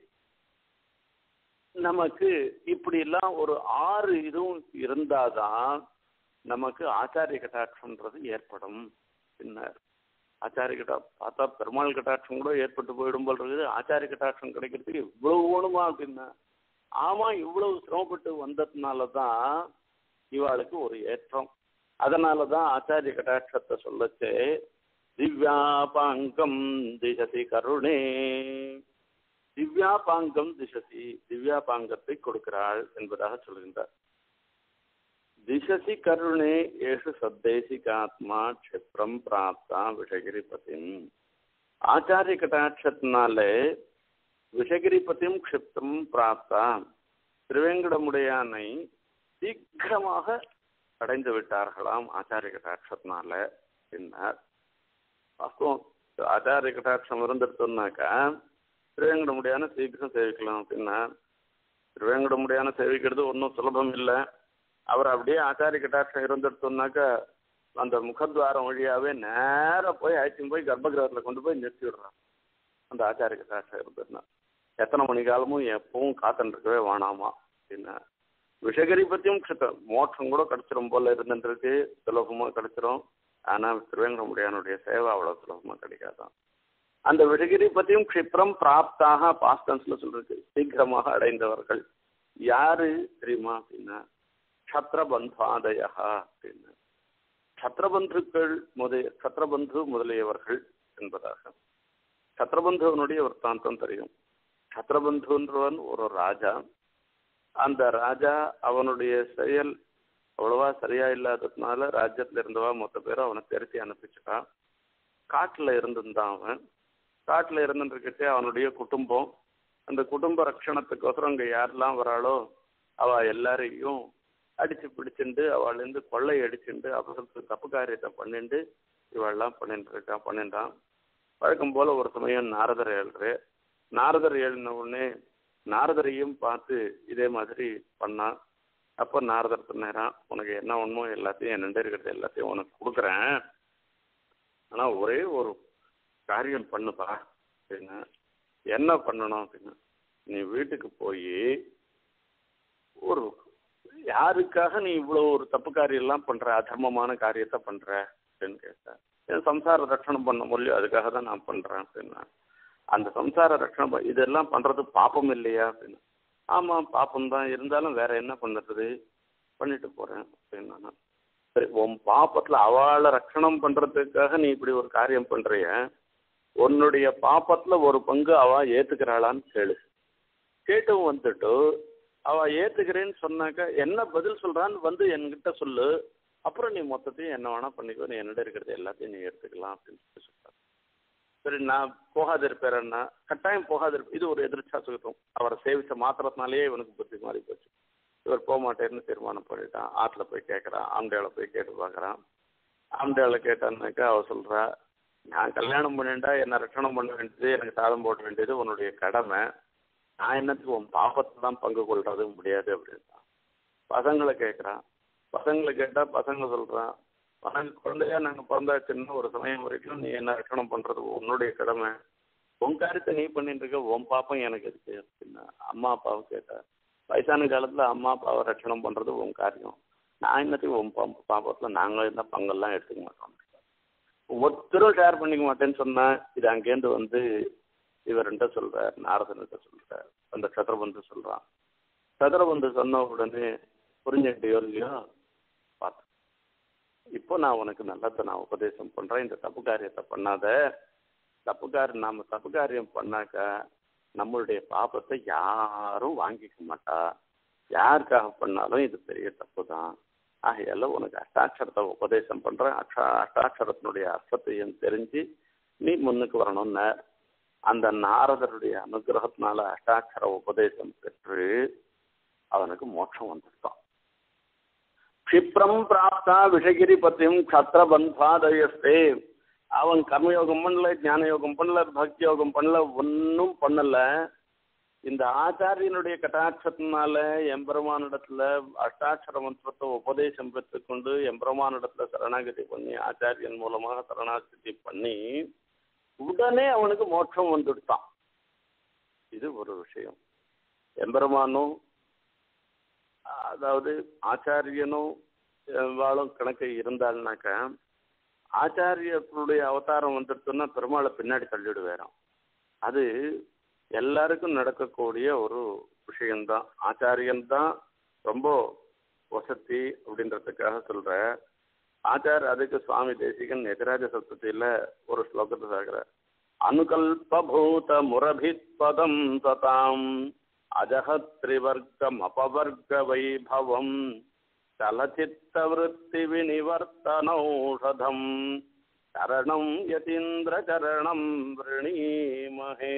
நமக்கு இப்படி எல்லாம் ஒரு ஆறு இதுவும் இருந்தாதான் நமக்கு ஆச்சாரிய கட்டாட்சம்ன்றது ஏற்படும் பின்னர் ஆச்சாரிய கட்டா பார்த்தா பெருமாள் கட்டாட்சம் கூட ஏற்பட்டு போயிடும் போல் இருக்குது ஆச்சாரிய கட்டாட்சம் கிடைக்கிறதுக்கு இவ்வளவு வேணுமா அப்படின்னா ஆமா இவ்வளவு சிரமப்பட்டு வந்ததுனால தான் இவாளுக்கு ஒரு ஏற்றம் அதனால தான் ஆச்சாரிய கட்டாட்சத்தை சொல்லச்சு திவ்யாபாங்கம் திசதி கருணே திவ்யாபாங்கம் திசசி திவ்யாபாங்கத்தை கொடுக்கிறாள் என்பதாக சொல்கின்றார் திசசி கருணே ஏஷு சத்தேசிகாத்மா க்ஷிப்ரம் பிராப்தா விஷகிரிபதிம் ஆச்சாரிய கட்டாட்சத்தினால விஷகிரிபதியும் க்ஷிப்ரம் பிராப்தா திருவேங்கடமுடையானை சீக்கிரமாக அடைந்து விட்டார்களாம் ஆச்சாரிய கட்டாட்சத்தினால பின்னர் வாஸ்தவம் ஆச்சாரிய கட்டாட்சம் இருந்துருத்தோம்னாக்கா திருவேங்கடமுடியான சீக்கிரம் சேவிக்கலாம் அப்படின்னா திருவேங்கடமுடியான சேவிக்கிறது ஒன்றும் சுலபம் இல்லை அவர் அப்படியே ஆச்சாரிய கட்டாட்சம் இருந்துட்டோம்னாக்கா அந்த முகத்வாரம் வழியாவே நேராக போய் அழைச்சின்னு போய் கர்ப்பகிரகத்தில் கொண்டு போய் நிறுத்தி விடுறான் அந்த ஆச்சாரிய கட்டாட்சம் இருந்ததுன்னா எத்தனை மணி காலமும் எப்பவும் காத்துன்னு இருக்கவே வேணாமா அப்படின்னா விஷகரி பற்றியும் கிருத்தம் மோட்சம் கூட கிடைச்சிரும் போல இருந்துருக்கு சுலபமாக கிடைச்சிரும் ஆனால் திருவேங்கடமுடியானுடைய சேவை அவ்வளோ சுலபமாக கிடைக்காதான் அந்த விஷகிரி பத்தியும் க்ஷிப்ரம் பிராப்தாக பாஸ்டன்ஸ்ல சொல்றது சீக்கிரமாக அடைந்தவர்கள் யாரு தெரியுமா அப்படின்னா சத்ரபந்தாதயா அப்படின்னு சத்ரபந்துக்கள் முதலிய சத்ரபந்து முதலியவர்கள் என்பதாக சத்ரபந்துவனுடைய வர்த்தாந்தம் தெரியும் சத்ரபந்துன்றவன் ஒரு ராஜா அந்த ராஜா அவனுடைய செயல் அவ்வளவா சரியா இல்லாததுனால ராஜ்யத்துல இருந்தவா மொத்த பேரும் அவனை திருத்தி அனுப்பிச்சுட்டான் காட்டுல இருந்திருந்தான் அவன் காட்டுல இருந்துருக்கிட்டே அவனுடைய குடும்பம் அந்த குடும்ப ரட்சணத்துக்கோசரம் அங்க யாரெல்லாம் வராளோ அவ எல்லாரையும் அடிச்சு பிடிச்சிண்டு அவள்லேருந்து கொள்ளை அடிச்சுண்டு அவர்களுக்கு தப்பு காரியத்தை பண்ணிண்டு இவெல்லாம் பண்ணிட்டு இருக்கான் பண்ணிட்டான் வழக்கம் போல ஒரு சமயம் நாரதர் எழுற நாரதர் எழுதின உடனே நாரதரையும் பார்த்து இதே மாதிரி பண்ணான் அப்போ நாரதர் சொன்னாரான் உனக்கு என்ன ஒண்ணுமோ எல்லாத்தையும் என்னண்டு இருக்கிறது எல்லாத்தையும் உனக்கு கொடுக்குறேன் ஆனா ஒரே ஒரு காரியம் பண்ணுப்பா அப்படின்னா என்ன பண்ணணும் அப்படின்னா நீ வீட்டுக்கு போய் ஒரு யாருக்காக நீ இவ்வளவு ஒரு தப்பு காரியம் எல்லாம் பண்ற அதர்மமான காரியத்தை பண்ற அப்படின்னு கேட்டேன் என் சம்சார ரட்சணம் பண்ண முடியும் அதுக்காக தான் நான் பண்றேன் அப்படின்னா அந்த சம்சார ரட்சணம் ப- இதெல்லாம் பண்றது பாப்பம் இல்லையா அப்படின்னு ஆமா பாப்பம் தான் இருந்தாலும் வேற என்ன பண்றது பண்ணிட்டு போறேன் அப்படின்னா நான். சரி உன் பாப்பத்துல அவளை ரட்சணம் பண்றதுக்காக நீ இப்படி ஒரு காரியம் பண்றிய உன்னுடைய பாப்பத்துல ஒரு பங்கு அவ ஏத்துக்கிறாளான்னு கேளு கேட்டும் வந்துட்டு அவ ஏத்துக்கிறேன்னு சொன்னாக்க என்ன பதில் சொல்றான்னு வந்து என்கிட்ட சொல்லு அப்புறம் நீ மொத்தத்தையும் என்ன வேணா பண்ணிக்கோ நீ என்னிட இருக்கிறது எல்லாத்தையும் நீ எடுத்துக்கலாம் அப்படின்னு சொல்லி சொல்றாரு சரி நான் போகாதிருப்பேன்னா கட்டாயம் போகாதிருப்பேன் இது ஒரு எதிர்ச்சா சுகத்துவம் அவரை சேவிச்ச மாத்திரத்தினாலேயே இவனுக்கு புத்தி மாறி போச்சு இவர் போக மாட்டேன்னு தீர்மானம் பண்ணிட்டான் ஆற்றுல போய் கேட்குறான் ஆம்டேல போய் கேட்டு பார்க்குறான் ஆம்டேல கேட்டான்னாக்கா அவ சொல்றா நான் கல்யாணம் பண்ணிட்டா என்ன ரட்சணம் பண்ண வேண்டியது எனக்கு சாதம் போட வேண்டியது உன்னுடைய கடமை நான் என்னத்துக்கு உன் பாப்பத்தை தான் பங்கு கொள்றது முடியாது அப்படின்றான் பசங்களை கேட்குறான் பசங்களை கேட்டால் பசங்க சொல்கிறான் உனக்கு குழந்தையா நாங்கள் பிறந்தாச்சுன்னு ஒரு சமயம் வரைக்கும் நீ என்ன ரட்சணம் பண்ணுறது உன்னுடைய கடமை உன் காரியத்தை நீ பண்ணிட்டு இருக்க உன் பாப்பம் எனக்கு இருக்கு அப்படின்னா அம்மா அப்பாவை கேட்டா வயசான காலத்தில் அம்மா அப்பாவை ரட்சணம் பண்ணுறது உன் காரியம் நான் என்னத்துக்கு உன் பா பாப்பத்தில் நாங்கள் இருந்தால் பங்கெல்லாம் எடுத்துக்க மாட்டோம் ஒருத்தரும் ஷேர் பண்ணிக்க மாட்டேன்னு சொன்னா இது அங்கேருந்து வந்து இவர்கிட்ட சொல்றார் நாரதன்கிட்ட சொல்றார் அந்த சத்ரபந்து சொல்றான் சத்ரபந்து சொன்ன உடனே புரிஞ்சுட்டியோ இல்லையோ பார்த்து இப்போ நான் உனக்கு நல்லதை நான் உபதேசம் பண்றேன் இந்த தப்பு காரியத்தை பண்ணாத தப்பு காரியம் நாம தப்பு காரியம் பண்ணாக்க நம்மளுடைய பாபத்தை யாரும் வாங்கிக்க மாட்டா யாருக்காக பண்ணாலும் இது பெரிய தப்பு தான் ஆகையால உனக்கு அஷ்டாட்சரத்தை உபதேசம் பண்றேன் அஷ்டா அஷ்டாட்சரத்தினுடைய அர்த்தத்தையும் தெரிஞ்சு நீ முன்னுக்கு வரணும்னு அந்த நாரதருடைய அனுகிரகத்தினால அஷ்டாட்சர உபதேசம் பெற்று அவனுக்கு மோட்சம் வந்துட்டான் க்ஷிப்ரம் பிராப்தா விஷகிரி பத்தியும் க்ஷத்ரபந்தாதயஸ்தே அவன் கர்மயோகம் பண்ணல ஞான யோகம் பண்ணல பக்தி யோகம் பண்ணல ஒன்றும் பண்ணல இந்த ஆச்சாரியனுடைய கட்டாட்சத்தினால எம்பெருமானிடத்துல அஷ்டாட்சர மந்திரத்தை உபதேசம் பெற்றுக்கொண்டு எம்பெருமானிடத்துல சரணாகதி பண்ணி ஆச்சாரியன் மூலமாக சரணாகதி பண்ணி உடனே அவனுக்கு மோட்சம் வந்துடுத்தான் இது ஒரு விஷயம் எம்பெருமானும் அதாவது ஆச்சாரியனும் வாழும் கணக்கு இருந்தாள்னாக்க ஆச்சாரியர்களுடைய அவதாரம் வந்துடுச்சுன்னா பெருமாளை பின்னாடி தள்ளிடுவேறாம் அது எல்லாருக்கும் நடக்கக்கூடிய ஒரு விஷயம்தான் ஆச்சாரியன் தான் ரொம்ப வசதி அப்படின்றதுக்காக சொல்ற ஆச்சார் அதுக்கு சுவாமி தேசிகன் எதிராஜ சப்தத்தில ஒரு ஸ்லோகத்தை சாகுற அனுகல்பூத முரபித் பதம் சதாம் அஜகத்ரிவர்க்கம் அபவர்க்க வைபவம் சலச்சித்தவருத்தி வினிவர்த்தனௌஷதம் சரணம் யதீந்திர சரணம் விரணீமஹே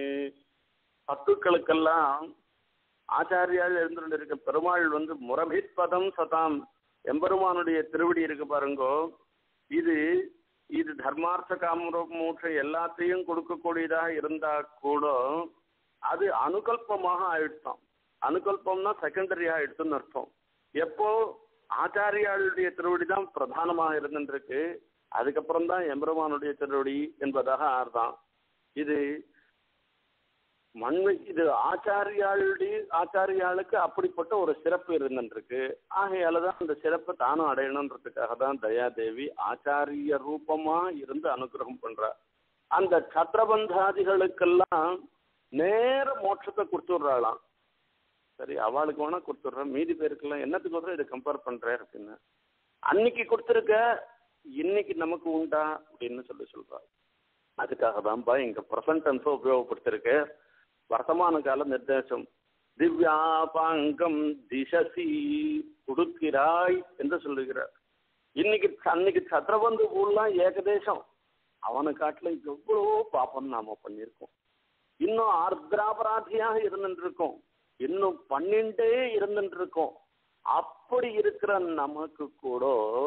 பத்துக்களுக்கெல்லாம் ஆச்சாரியால் இருந்திருக்க பெருமாள் வந்து முரபித்பதம் சதாம் எம்பெருமானுடைய திருவடி இருக்கு பாருங்கோ இது இது தர்மார்த்த காம மூட்சை எல்லாத்தையும் கொடுக்கக்கூடியதாக இருந்தா கூட அது அனுகல்பமாக ஆயிடுச்சாம் அனுகல்பம்னா செகண்டரி ஆயிடுச்சுன்னு அர்த்தம் எப்போ ஆச்சாரியாளுடைய திருவடி தான் பிரதானமாக இருந்துருக்கு அதுக்கப்புறம் தான் எம்பெருமானுடைய திருவடி என்பதாக ஆறுதான் இது மண்மை இது ஆச்சாரியாளுடைய ஆச்சாரியாளுக்கு அப்படிப்பட்ட ஒரு சிறப்பு இருந்துருக்கு ஆகையால தான் அந்த சிறப்பை தானும் அடையணுன்றதுக்காக தான் தயாதேவி ஆச்சாரிய ரூபமா இருந்து அனுகிரகம் பண்றா அந்த சத்திரபந்தாதிகளுக்கெல்லாம் நேர மோட்சத்தை கொடுத்துட்றாளாம் சரி அவளுக்கு வேணா கொடுத்துட்றேன் மீதி பேருக்கெல்லாம் என்னத்துக்கு வந்து இதை கம்பேர் பண்றேன் அப்படின்னு அன்னைக்கு கொடுத்துருக்க இன்னைக்கு நமக்கு உண்டா அப்படின்னு சொல்லி சொல்றா அதுக்காக தான்ப்பா இங்க ப்ரெசன்ட் டென்ஸை உபயோகப்படுத்திருக்கு வர்த்தமான கால நிர்தேசம் திவ்யாபாங்கம் திசசி கொடுக்கிறாய் என்று சொல்லுகிறார் இன்னைக்கு அன்னைக்கு சத்திரபந்து ஊர்லாம் ஏகதேசம் அவனை காட்டில எவ்வளவோ பாப்பம் நாம பண்ணியிருக்கோம் இன்னும் ஆர்திராபராதியாக இருந்துட்டு இருக்கோம் இன்னும் பண்ணிண்டே இருந்துட்டு இருக்கோம் அப்படி இருக்கிற நமக்கு கூட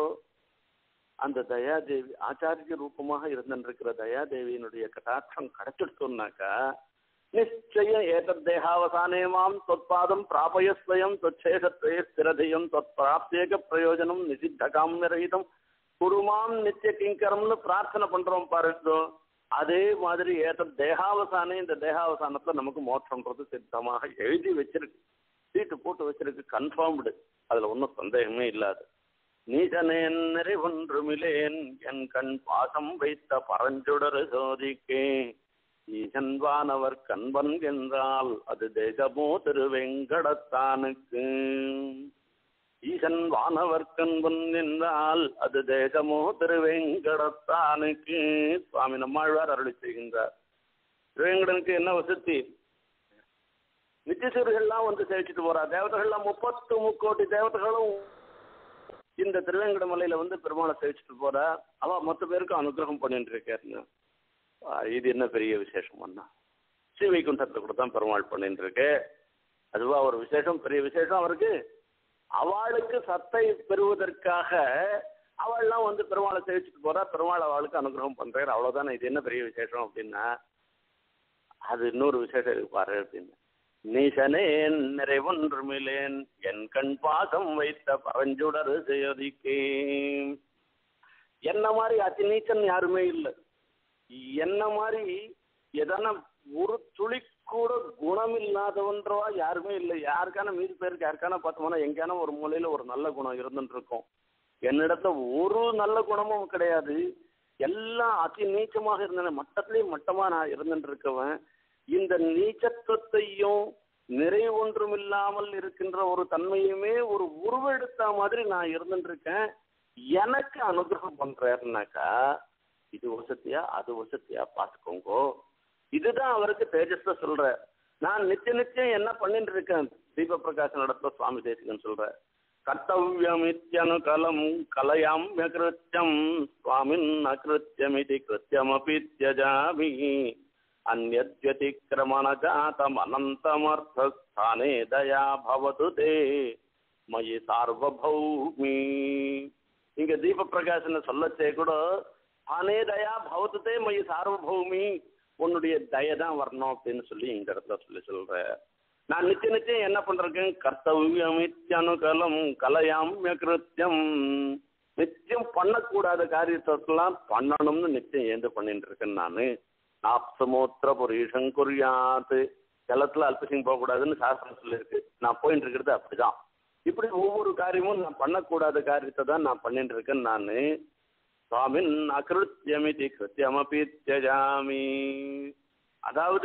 அந்த தயாதேவி ஆச்சாரிய ரூபமாக இருந்திருக்கிற தயாதேவியினுடைய கட்டாட்சம் கிடைச்சிடுத்தோம்னாக்கா நிச்சயம் ஏதத் தேகாவசானே மாம் தொற்பாதம் பிராபயஸ்வயம் தொச்சேஷத்வய ஸ்திரதயம் தொற்பிராப்தியக பிரயோஜனம் நிஷித்த காமியரகிதம் குருமாம் நித்திய கிங்கரம்னு பிரார்த்தனை பண்றோம் பாருங்க அதே மாதிரி ஏதத் தேகாவசானே இந்த தேகாவசானத்துல நமக்கு மோட்சம்ன்றது சித்தமாக எழுதி வச்சிருக்கு சீட்டு போட்டு வச்சிருக்கு கன்ஃபார்ம்டு அதுல ஒன்றும் சந்தேகமே இல்லாது நீசனேன் நிறைவொன்றுமிலேன் என் கண் பாசம் வைத்த பரஞ்சுடரு சோதிக்கே ஈசன் வானவர் கண்பன் என்றால் அது தேசமோ திருவெங்கடத்தானுக்கு ஈசன் வானவர் கண்பன் என்றால் அது தேசமோ திருவெங்கடத்தானுக்கு சுவாமி நம்மாழ்வார் அருளி செய்கின்றார் திருவேங்கடனுக்கு என்ன வசதி நித்தியசூர்கள்லாம் வந்து சேவிச்சுட்டு போறா தேவதைகள்லாம் முப்பத்து முக்கோடி தேவதைகளும் இந்த திருவேங்கட மலையில வந்து பெருமாளை சேவிச்சுட்டு போறா அவ மொத்த பேருக்கும் அனுகிரகம் பண்ணிட்டு இருக்காருங்க இது என்ன பெரிய விசேஷம் அண்ணா ஸ்ரீவைகுண்டத்தில் கூட தான் பெருமாள் பண்ணிட்டு இருக்கு அதுவா ஒரு விசேஷம் பெரிய விசேஷம் அவருக்கு அவளுக்கு சத்தை பெறுவதற்காக அவள்லாம் வந்து பெருமாளை சேவிச்சுட்டு போறா பெருமாள் அவளுக்கு அனுகிரகம் பண்றாரு அவ்வளவுதானே இது என்ன பெரிய விசேஷம் அப்படின்னா அது இன்னொரு விசேஷம் இருப்பாரு அப்படின்னு நீசனேன் நிறைவொன்றுமிலேன் என் கண் பாசம் வைத்த பரஞ்சுடரு செய்யதிக்கே என்ன மாதிரி அதி நீச்சன் யாருமே இல்லை என்ன மாதிரி எதனா ஒரு துளி கூட குணம் இல்லாதவன்றவா யாருமே இல்லை யாருக்கான மீதி பேருக்கு யாருக்கான பார்த்தோம்னா எங்கேயான ஒரு மூலையில ஒரு நல்ல குணம் இருந்துட்டு இருக்கும் என்னிடத்துல ஒரு நல்ல குணமும் கிடையாது எல்லாம் அதி நீச்சமாக இருந்தேன் மட்டத்திலேயும் மட்டமா நான் இருந்துட்டு இருக்கவன் இந்த நீச்சத்துவத்தையும் நிறை ஒன்றும் இல்லாமல் இருக்கின்ற ஒரு தன்மையுமே ஒரு உருவெடுத்த மாதிரி நான் இருந்துட்டு இருக்கேன் எனக்கு அனுகிரகம் பண்றாருனாக்கா இது வசதியா அது வசதியா பார்த்துக்கோங்க இதுதான் அவருக்கு தேஜஸ்த சொல்ற நான் நித்திய நித்தியம் என்ன பண்ணிட்டு இருக்கேன் தீப பிரகாசன் இடத்துல சுவாமி தேசிகன் சொல்ற கர்த்தவியம் இத்தியனுகலம் கலையாம் கிருத்தியம் சுவாமின் அகிருத்தியமிதி கிருத்தியமபி தியஜாமி அந்யத்யதிக்கிரமண ஜாதம் அனந்தமர்த்தஸ்தானே தயா பவது தே மயி சார்வபௌமி இங்க தீப பிரகாசனை சொல்லச்சே கூட ஆனே தயா பவத்துதே மயி சார்வபௌமி உன்னுடைய தய தான் வரணும் அப்படின்னு சொல்லி இந்த இடத்துல சொல்லி சொல்ற நான் நித்திய நிச்சயம் என்ன பண்றேன் கர்த்தவியம் இத்தியனுகலம் கலையாமிய கிருத்தியம் நிச்சயம் பண்ணக்கூடாத காரியத்தெல்லாம் பண்ணணும்னு நிச்சயம் ஏந்து பண்ணிட்டு இருக்கேன் நான் நாப்சமோத்திர புரீஷம் குறியாத்து ஜலத்துல அல்பசிங் போகக்கூடாதுன்னு சாஸ்திரம் சொல்லியிருக்கு நான் போயிட்டு இருக்கிறது அப்படிதான் இப்படி ஒவ்வொரு காரியமும் நான் பண்ணக்கூடாத காரியத்தை தான் நான் பண்ணிட்டு இருக்கேன் நான் சுவாமின் அகிருத்தியமிதி கிருத்தியமபி தியஜாமி அதாவது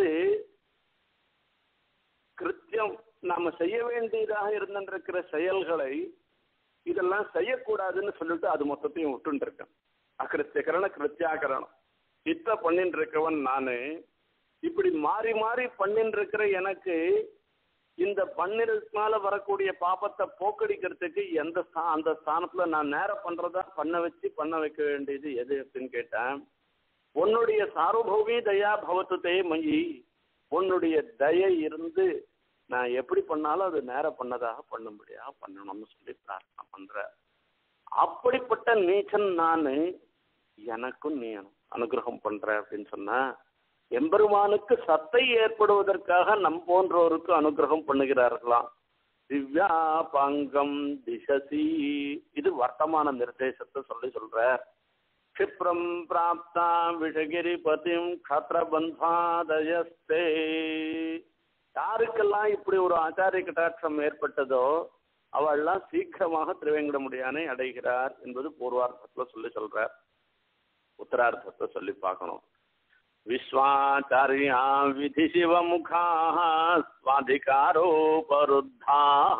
கிருத்தியம் நாம செய்ய வேண்டியதாக இருந்திருக்கிற செயல்களை இதெல்லாம் செய்யக்கூடாதுன்னு சொல்லிட்டு அது மொத்தத்தையும் விட்டுட்டு இருக்கேன் அகிருத்தியகரண கிருத்தியாகரணம் இத்த பண்ணிட்டு இருக்கவன் நானு இப்படி மாறி மாறி பண்ணிட்டு இருக்கிற எனக்கு இந்த பண்ணிருக்கனால வரக்கூடிய பாப்பத்தை போக்கடிக்கிறதுக்கு எந்த ஸ்தா- அந்த ஸ்தானத்துல நான் நேரம் பண்றதா பண்ண வச்சு பண்ண வைக்க வேண்டியது எது அப்படின்னு கேட்டேன் உன்னுடைய சார்வபௌமி தயா பவத்துதே மயி உன்னுடைய தயை இருந்து நான் எப்படி பண்ணாலும் அது நேரம் பண்ணதாக பண்ணும்படியாக பண்ணணும்னு சொல்லி பிரார்த்தனை பண்றேன் அப்படிப்பட்ட நீச்சன் நான் எனக்கும் நீ அனுகிரகம் பண்ற அப்படின்னு சொன்னா எம்பெருமானுக்கு சத்தை ஏற்படுவதற்காக நம் போன்றோருக்கு அனுகிரகம் பண்ணுகிறார்களாம் திவ்யா பங்கம் திசசி இது வர்த்தமான நிர்தேசத்தை சொல்லி சொல்ற क्षिप्रं प्राप्ता விஷகிரிபதிம் கத்திரபந்தாதயஸ்தே யாருக்கெல்லாம் இப்படி ஒரு ஆச்சாரிய கட்டாட்சம் ஏற்பட்டதோ அவள்லாம் சீக்கிரமாக திருவேங்கடமுடியானை அடைகிறார் என்பது பூர்வார்த்தத்துல சொல்லி சொல்றார் உத்தரார்த்தத்தை சொல்லி பார்க்கணும் விஸ்வாச்சாரியா விதி சிவமுகாः ஸ்வாதிகாரோபருத்தாः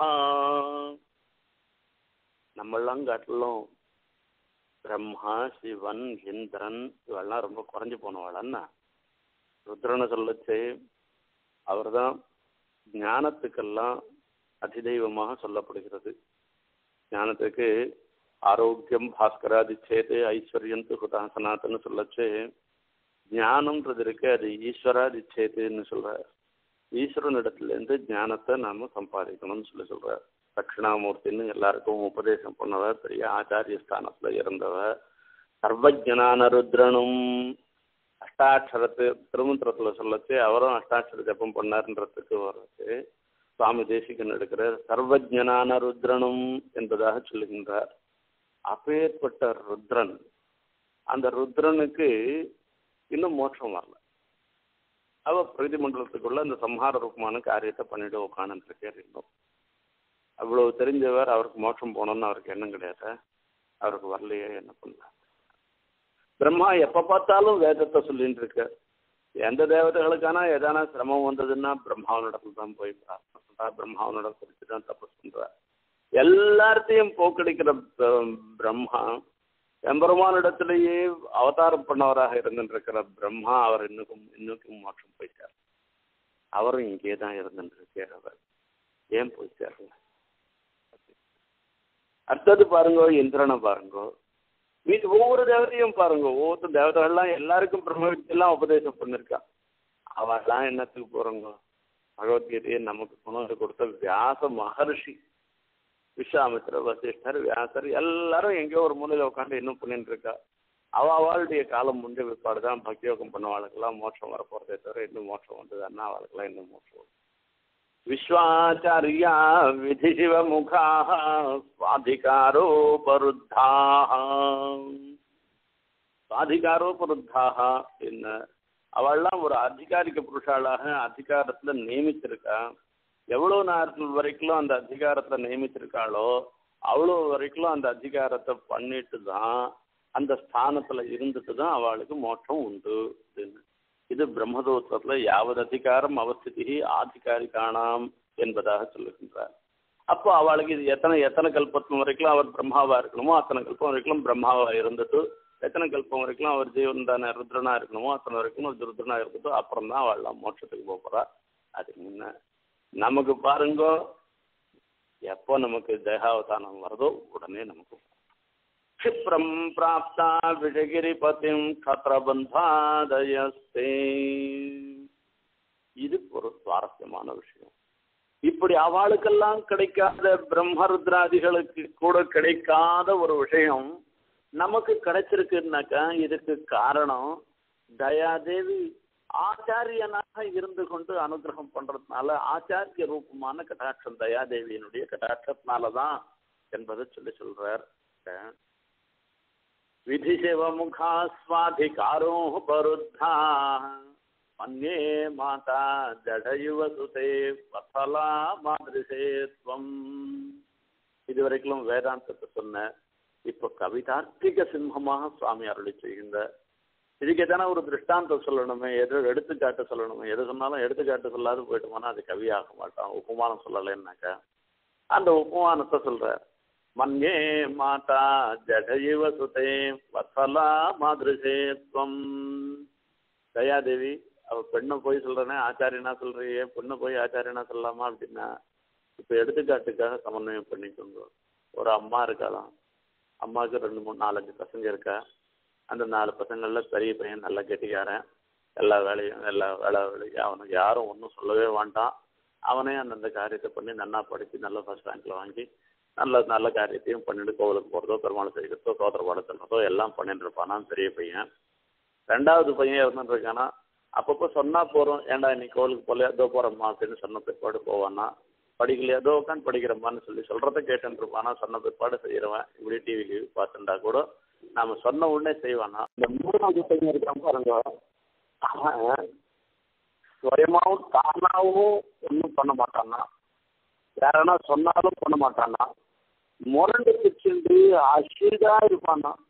நம்மெல்லாம் காட்டிலும் பிரம்மா சிவன் இந்திரன் இவெல்லாம் ரொம்ப குறைஞ்சு போனவாளன்னா ருத்ரனை சொல்லச்சு அவர் தான் ஞானத்துக்கெல்லாம் அதிதெய்வமாக சொல்லப்படுகிறது ஞானத்துக்கு ஆரோக்கியம் பாஸ்கராதி சேது ஐஸ்வர்யம் ஹுதாசனாத்துன்னு சொல்லச்சு ஞானம்ன்றது இருக்கு அது ஈஸ்வராதி சேத்துன்னு சொல்றார் ஈஸ்வரனிடத்துலேருந்து ஞானத்தை நாம சம்பாதிக்கணும்னு சொல்லி சொல்றார் தட்சிணாமூர்த்தின்னு எல்லாருக்கும் உபதேசம் பண்ணவர் பெரிய ஆச்சாரிய ஸ்தானத்துல இருந்தவர் சர்வஜனான ருத்ரனும் அஷ்டாட்சரத்து திருமந்திரத்துல சொல்லச்சு அவரும் அஷ்டாட்சர ஜபம் பண்ணார்ன்றதுக்கு வருது சுவாமி தேசிகன் எடுக்கிற சர்வஜனான ருத்ரனும் என்பதாக சொல்லுகின்றார் அப்பேற்பட்ட ருத்ரன் அந்த ருத்ரனுக்கு இன்னும் மோட்சம் வரல அவ பிரதி மண்டலத்துக்குள்ள அந்த சம்ஹார ரூபமான காரியத்தை பண்ணிட்டு உட்காந்துருக்கார் இன்னும் அவ்வளவு தெரிஞ்சவர் அவருக்கு மோட்சம் போகணும்னு அவருக்கு எண்ணம் கிடையாது அவருக்கு வரலையே என்ன பண்ண பிரம்மா எப்ப பார்த்தாலும் வேதத்தை சொல்லிட்டு இருக்க எந்த தேவதைகளுக்கான எதான சிரமம் வந்ததுன்னா பிரம்மாவனிடத்துல தான் போய் பிரார்த்தனை பண்றா பிரம்மாவனோட குறித்து தான் தப்பு பண்றா எல்லாத்தையும் போக்கடிக்கிற பிரம்மா எம்பெருமானிடத்திலேயே அவதாரம் பண்ணவராக இருந்துருக்கிற பிரம்மா அவர் இன்னுக்கும் இன்னுக்கும் மோட்சம் போயிட்டார் அவரும் இங்கே தான் இருந்துருக்கார் அவர் ஏன் போயிட்டாரு அடுத்தது பாருங்க இந்திரனை பாருங்க மீது ஒவ்வொரு தேவதையும் பாருங்க ஒவ்வொரு தேவதைகள்லாம் எல்லாருக்கும் பிரம்ம வித்தியெல்லாம் உபதேசம் பண்ணிருக்கா அவெல்லாம் என்னத்துக்கு போறோங்க பகவத்கீதையை நமக்கு கொண்டு கொடுத்த வியாச மகர்ஷி விஸ்வாமித்திர வசிஷ்டர் வியாசர் எல்லாரும் எங்கேயோ ஒரு மூலையில் உட்காந்து இன்னும் பண்ணிட்டு இருக்கா அவ அவளுடைய காலம் முடிஞ்ச பிற்பாடு தான் பக்தியோகம் பண்ணவாளுக்கெல்லாம் மோட்சம் வரப்போறதே தவிர இன்னும் மோட்சம் வந்ததுன்னா அவளுக்கெல்லாம் இன்னும் மோட்சம் வரும் விஸ்வாச்சாரியா விதி சிவமுகாः स्वाधिकारोपरुद्धाः स्वाधिकारोपरुद्धाः என்ன அவள்லாம் ஒரு அதிகாரிக்க புருஷாளாக அதிகாரத்துல நியமிச்சிருக்கா எவ்வளவு நேரத்தில் வரைக்கும் அந்த அதிகாரத்துல நியமிச்சிருக்காளோ அவ்வளோ வரைக்கும் அந்த அதிகாரத்தை பண்ணிட்டு தான் அந்த ஸ்தானத்துல இருந்துட்டு தான் அவளுக்கு மோட்சம் உண்டு அப்படின்னு இது பிரம்மதோத்திரத்துல யாவது அதிகாரம் அவஸ்திதி ஆதிகாரிகானாம் என்பதாக சொல்லுகின்றார் அப்போ அவளுக்கு இது எத்தனை எத்தனை கல்பத்து வரைக்கும் அவர் பிரம்மாவா இருக்கணுமோ அத்தனை கல்பம் வரைக்கும் பிரம்மாவா இருந்துட்டு எத்தனை கல்பம் வரைக்கும் அவர் ஜீவன் தானே ருத்ரனா இருக்கணுமோ அத்தனை வரைக்கும் ஒரு ருத்ரனா இருந்துட்டு அப்புறம் தான் அவள்லாம் மோட்சத்துக்கு போறா அதுக்கு முன்ன நமக்கு பாருங்க எப்போ நமக்கு தேகாவதானம் வருதோ உடனே நமக்கு क्षिप्रं प्राप्ता विषगिरिपतिं கத்திரபந்தாதயஸ்தே இது ஒரு சுவாரஸ்யமான விஷயம் இப்படி அவளுக்கெல்லாம் கிடைக்காத பிரம்மருத்ராதிகளுக்கு கூட கிடைக்காத ஒரு விஷயம் நமக்கு கிடைச்சிருக்குன்னாக்கா இதுக்கு காரணம் தயாதேவி ஆச்சாரியனாக இருந்து கொண்டு அனுகிரகம் பண்றதுனால ஆச்சாரிய ரூபமான கட்டாட்சம் தயாதேவியினுடைய கட்டாட்சத்தினாலதான் என்பதை சொல்லி சொல்றார் विधिशिवमुखा स्वाधिकारो परुद्धा मन्ये माता जडयुवसुते वत्सला मादृशे त्वम् இதுவரைக்கும் வேதாந்தத்தை சொன்ன இப்போ கவிதார்த்திக சிம்மமாக சுவாமி அருளி செய்கின்ற இதுக்கு எதனா ஒரு திருஷ்டாந்தம் சொல்லணுமே எது எடுத்துக்காட்டு சொல்லணுமே எது சொன்னாலும் எடுத்துக்காட்டு சொல்லாது போயிட்டோம்னா அது கவியாக மாட்டான் உபமானம் சொல்லலைன்னாக்கா அந்த உபமானத்தை சொல்றார் மன்யே மாதா ஜடயிவ சுதே வத்சலா மாதிருஷே துவம் தயாதேவி அவ பெண்ணை போய் சொல்றேனே ஆச்சாரியனா சொல்றியே பொண்ணை போய் ஆச்சாரியனா சொல்லலாமா அப்படின்னா இப்போ எடுத்துக்காட்டுக்காக சமன்வயம் பண்ணிக்கோங்க ஒரு அம்மா இருக்கலாம் அம்மாவுக்கு ரெண்டு மூணு நாலஞ்சு பசங்க இருக்கா அந்த நாலு பசங்கள்ல பெரிய பையன் நல்லா கெட்டிக்காரன் எல்லா வேலையும் எல்லா வேலை வேலையும் அவனுக்கு யாரும் ஒன்றும் சொல்லவே வேண்டாம் அவனே அந்தந்த காரியத்தை பண்ணி நல்லா படித்து நல்ல ஃபர்ஸ்ட் ரேங்க்ல வாங்கி நல்ல நல்ல காரியத்தையும் பண்ணிட்டு கோவிலுக்கு போகிறதோ பெருமாள் செய்கிறதோ சோதர பாட செல்றதோ எல்லாம் பண்ணிட்டு இருப்பானா பெரிய பையன் ரெண்டாவது பையன் இருந்துட்டு இருக்கானா அப்பப்போ சொன்னா போகிறோம் ஏன்டா இன்னைக்கு கோவிலுக்கு போகல ஏதோ போகிறோம்மா அப்படின்னு சொன்ன பிற்பாடு போவானா படிக்கலையா ஏதோ உட்காந்து படிக்கிறம்மான்னு சொல்லி சொல்கிறத கேட்டுட்டு இருப்பானா சொன்ன பிற்பாடு செய்கிறவன் இப்படி டிவி கிவி பார்த்துட்டா கூட நாம சொன்ன உடனே செய்வானா இந்த மூணாவது பையன் இருக்கான் பாருங்க அவன் சுயமாவும் தானாவும் ஒன்றும் பண்ண மாட்டானா யாரனா சொன்னாலும் பண்ண மாட்டானா முரண்டு பிச்சுண்டு அசிதா இருப்பானா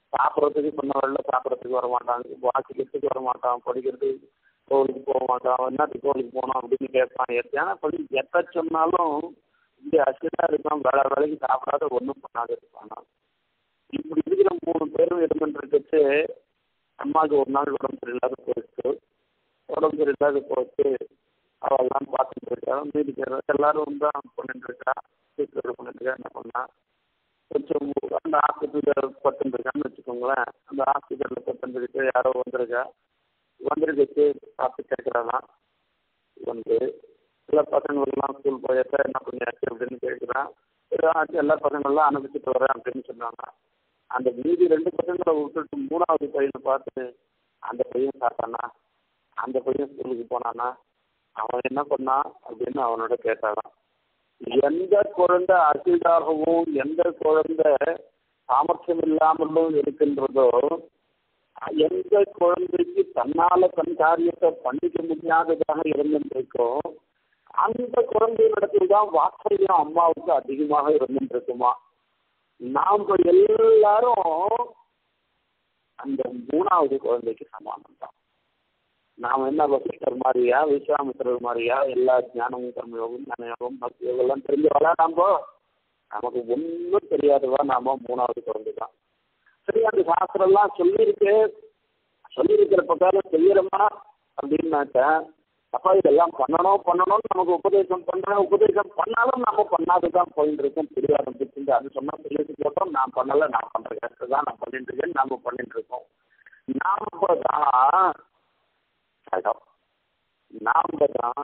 சாப்பிட்றதுக்கு சொன்னவர்கள் சாப்பிட்றதுக்கு வர மாட்டாங்க வாசிக்கிறதுக்கு வர மாட்டான் படிக்கிறதுக்கு கோவிலுக்கு போக மாட்டான் என்னத்துக்கு கோவிலுக்கு போனோம் அப்படின்னு கேட்பான் ஏன்னா பள்ளி எத்த சொன்னாலும் இங்கே அசிடா இருக்கான் வேலை வேலைக்கு சாப்பிடாத ஒன்றும் பண்ணாத இருப்பானா இப்படி இருக்கிற மூணு பேரும் இருந்துட்டு அம்மாவுக்கு ஒரு நாள் உடம்பு சரியில்லாத போயிடுச்சு உடம்பு சரியில்லாத போச்சு அவெல்லாம் பார்த்துட்டு இருக்கா மீதி பேர் எல்லாரும் தான் பண்ணிட்டு இருக்கா வீட்டில் பண்ணிட்டு இருக்கா என்ன பண்ணா கொஞ்சம் அந்த ஹாஸ்பிட்டலில் பட்டுருக்கான்னு வச்சுக்கோங்களேன் அந்த ஹாஸ்பிட்டலில் பட்டுருக்கு யாரோ வந்திருக்கா வந்துருக்கு பார்த்து கேட்குறானா வந்து எல்லா பசங்களெல்லாம் ஸ்கூல் போயாச்சா என்ன பண்ணியாச்சு அப்படின்னு கேட்குறான் ஆச்சு எல்லா பசங்களெல்லாம் அனுப்பிச்சிட்டு வரேன் அப்படின்னு சொன்னாங்க அந்த மீதி ரெண்டு பசங்களை விட்டுட்டு மூணாவது பையனை பார்த்து அந்த பையன் சாப்பிட்டானா அந்த பையன் ஸ்கூலுக்கு போனானா அவன் என்ன பண்ணான் அப்படின்னு அவனோட கேட்டானான் எந்த குழந்தை அசிடாகவும் எந்த குழந்தை சாமர்த்தியம் இல்லாமலும் இருக்கின்றதோ எந்த குழந்தைக்கு தன்னால தன் காரியத்தை பண்ணிக்க முடியாததாக இருந்திருக்கோ அந்த குழந்தையிடத்தில் தான் வாத்சல்யம் அம்மாவுக்கு அதிகமாக இருந்துருக்குமா நாம் எல்லாரும் அந்த மூணாவது குழந்தைக்கு சமானம் தான் நாம் என்ன வசிஷ்டர் மாதிரியா விஸ்வாமித்திரர் மாதிரியா எல்லா ஞானமும் கர்மயோகம் ஞானயோகம் பக்தி யோகம்லாம் தெரிஞ்சவளா நாம நமக்கு ஒன்றும் தெரியாதவா நாம மூணாவது குழந்தை தான் சரி அந்த சாஸ்திரம்லாம் சொல்லியிருக்கு சொல்லியிருக்கிற பிரகாரம் செய்யறோமா அப்படின்னாக்க அப்பா இதெல்லாம் பண்ணணும் பண்ணணும்னு நமக்கு உபதேசம் பண்றேன் உபதேசம் பண்ணாலும் நம்ம பண்ணாதுதான் போயிட்டு இருக்கோம் புரிய ஆரம்பிச்சிருந்து அது சொன்னா சொல்லிட்டு போட்டோம் நான் பண்ணல நான் பண்ற கஷ்டம் தான் நான் பண்ணிட்டு இருக்கேன் நாம பண்ணிட்டு இருக்கோம் நாம தான் இடம் நாம தான்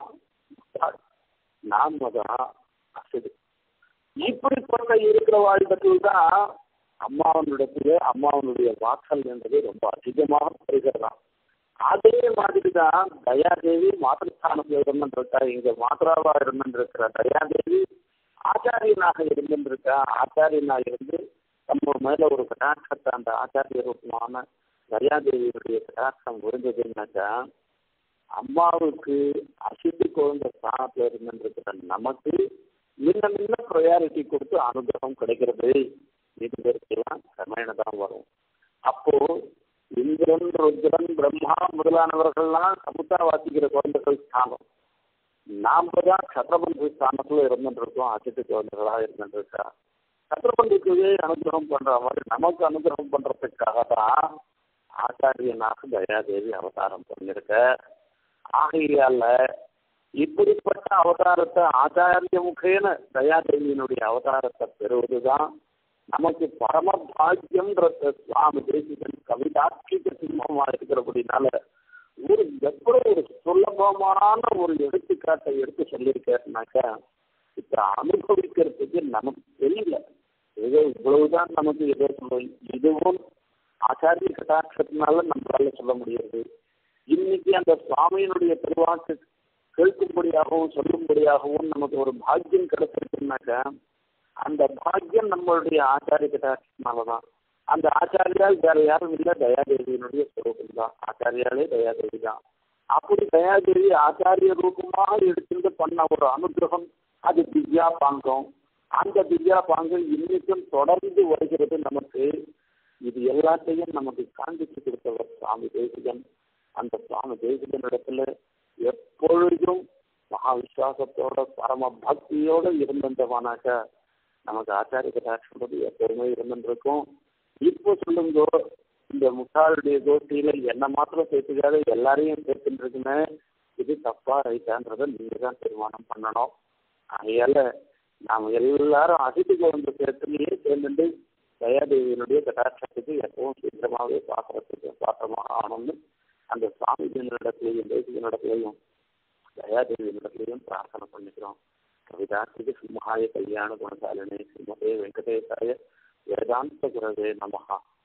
நாம தான் அசடு இப்படிப்பட்ட இருக்கிற வாழ்டத்தில் தான் அம்மாவனிடத்திலே அம்மாவனுடைய வாசல் என்பது ரொம்ப அதிகமாக பெறுகிறதாம் அதே மாதிரி தான் தயாதேவி மாதஸ்தானத்தில் இருந்துருக்கா இங்க மாத்ராவா இருந்துருக்கிற தயாதேவி ஆச்சாரியனாக இருந்துருக்கா ஆச்சாரியனாக இருந்து நம்ம மேல ஒரு கடாட்சத்தை அந்த ஆச்சாரிய ரூபமான தயாதேவியுடைய கடாட்சம் விழுந்ததுன்னாக்கா அம்மாவுக்கு அசித்து குழந்தை ஸ்தானத்துல இருந்துருக்கிற நமக்கு முன்ன முன்ன ப்ரையாரிட்டி கொடுத்து அனுகிரகம் கிடைக்கிறது இது பேருக்கெல்லாம் கிரமேண தான் வரும் அப்போ இந்திரன் ருத்ரன் பிரம்மா முதலானவர்கள்லாம் சமுத்தா வாசிக்கிற குழந்தைகள் ஸ்தானம் நாம தான் சத்ரபந்து ஸ்தானத்துல இருந்துட்டு இருக்கோம் அசித்து குழந்தைகளா இருந்துட்டு இருக்கா சத்ரபந்துக்கு அனுகிரகம் பண்ற மாதிரி நமக்கு அனுகிரகம் பண்றதுக்காக தான் ஆச்சாரியனாக தயாதேவி அவதாரம் பண்ணிருக்க ஆகையால இப்படிப்பட்ட அவதாரத்தை ஆச்சாரிய முகேன தயாதேவியினுடைய அவதாரத்தை பெறுவதுதான் நமக்கு பரம பாக்கியம்ன்ற சுவாமி தேசிகன் கவிதாட்சிக சிம்மமா இருக்கிறபடினால ஒரு எவ்வளவு ஒரு சுலபமான ஒரு எடுத்துக்காட்டை எடுத்து சொல்லியிருக்காருனாக்கா இப்ப அனுபவிக்கிறதுக்கு நமக்கு தெரியல ஏதோ இவ்வளவுதான் நமக்கு ஏதோ சொல்லுவோம் இதுவும் ஆச்சாரிய கட்டாட்சத்தினால நம்மளால சொல்ல முடியாது இன்னைக்கு அந்த சுவாமியினுடைய திருவாக்கு கேட்கும்படியாகவும் சொல்லும்படியாகவும் நமக்கு ஒரு பாக்கியம் கிடைச்சிருக்குனாக்கா அந்த பாக்கியம் நம்மளுடைய ஆச்சாரிய கட்டாட்சத்தினாலதான் அந்த ஆச்சாரியால் வேற யாரும் இல்லை தயாதேவியினுடைய சுரூபம் தான் ஆச்சாரியாலே தயாதேவி தான் அப்படி தயாதேவி ஆச்சாரிய ரூபமாக எடுத்துட்டு பண்ண ஒரு அனுகிரகம் அது திவ்யா பாங்கம் அந்த திவ்யா பாங்கம் இன்னைக்கும் தொடர்ந்து வருகிறது நமக்கு இது எல்லாத்தையும் நமக்கு காண்பிச்சு கொடுத்தவர் சுவாமி தேசிகன் அந்த சுவாமி தேசிகனிடத்துல எப்பொழுதும் மகா விசுவாசத்தோட பரம பக்தியோட இருந்தவனாக்க நமக்கு ஆச்சாரிய கட்டாட்சம் எப்போதுமே இருந்துருக்கும் இப்போ சொல்லுங்க இந்த முட்டாளுடைய கோஷ்டியில என்ன மாத்திரம் சேர்த்துக்காத எல்லாரையும் சேர்த்துட்டு இருக்குன்னு இது தப்பா ரைட்டான்றத நீங்க தான் தீர்மானம் பண்ணணும் அதனால நாம எல்லாரும் அதிர்ச்சி குழந்தை சேர்த்துலயே சேர்ந்துட்டு தயாதேவியினுடைய கட்டாட்சத்துக்கு எப்பவும் சீக்கிரமாகவே பாத்திரத்துக்கு பாத்திரமாக ஆகணும்னு அந்த சுவாமி ஜனத்திலையும் தேசிகனிடத்திலையும் தயாதேவியினிடத்திலையும் பிரார்த்தனை பண்ணிக்கிறோம் கவிதார்த்திக சிம்ஹாய கல்யாண குணசாலினே ஸ்ரீமதே வெங்கடேசாய வேதாந்த குரவே நமகா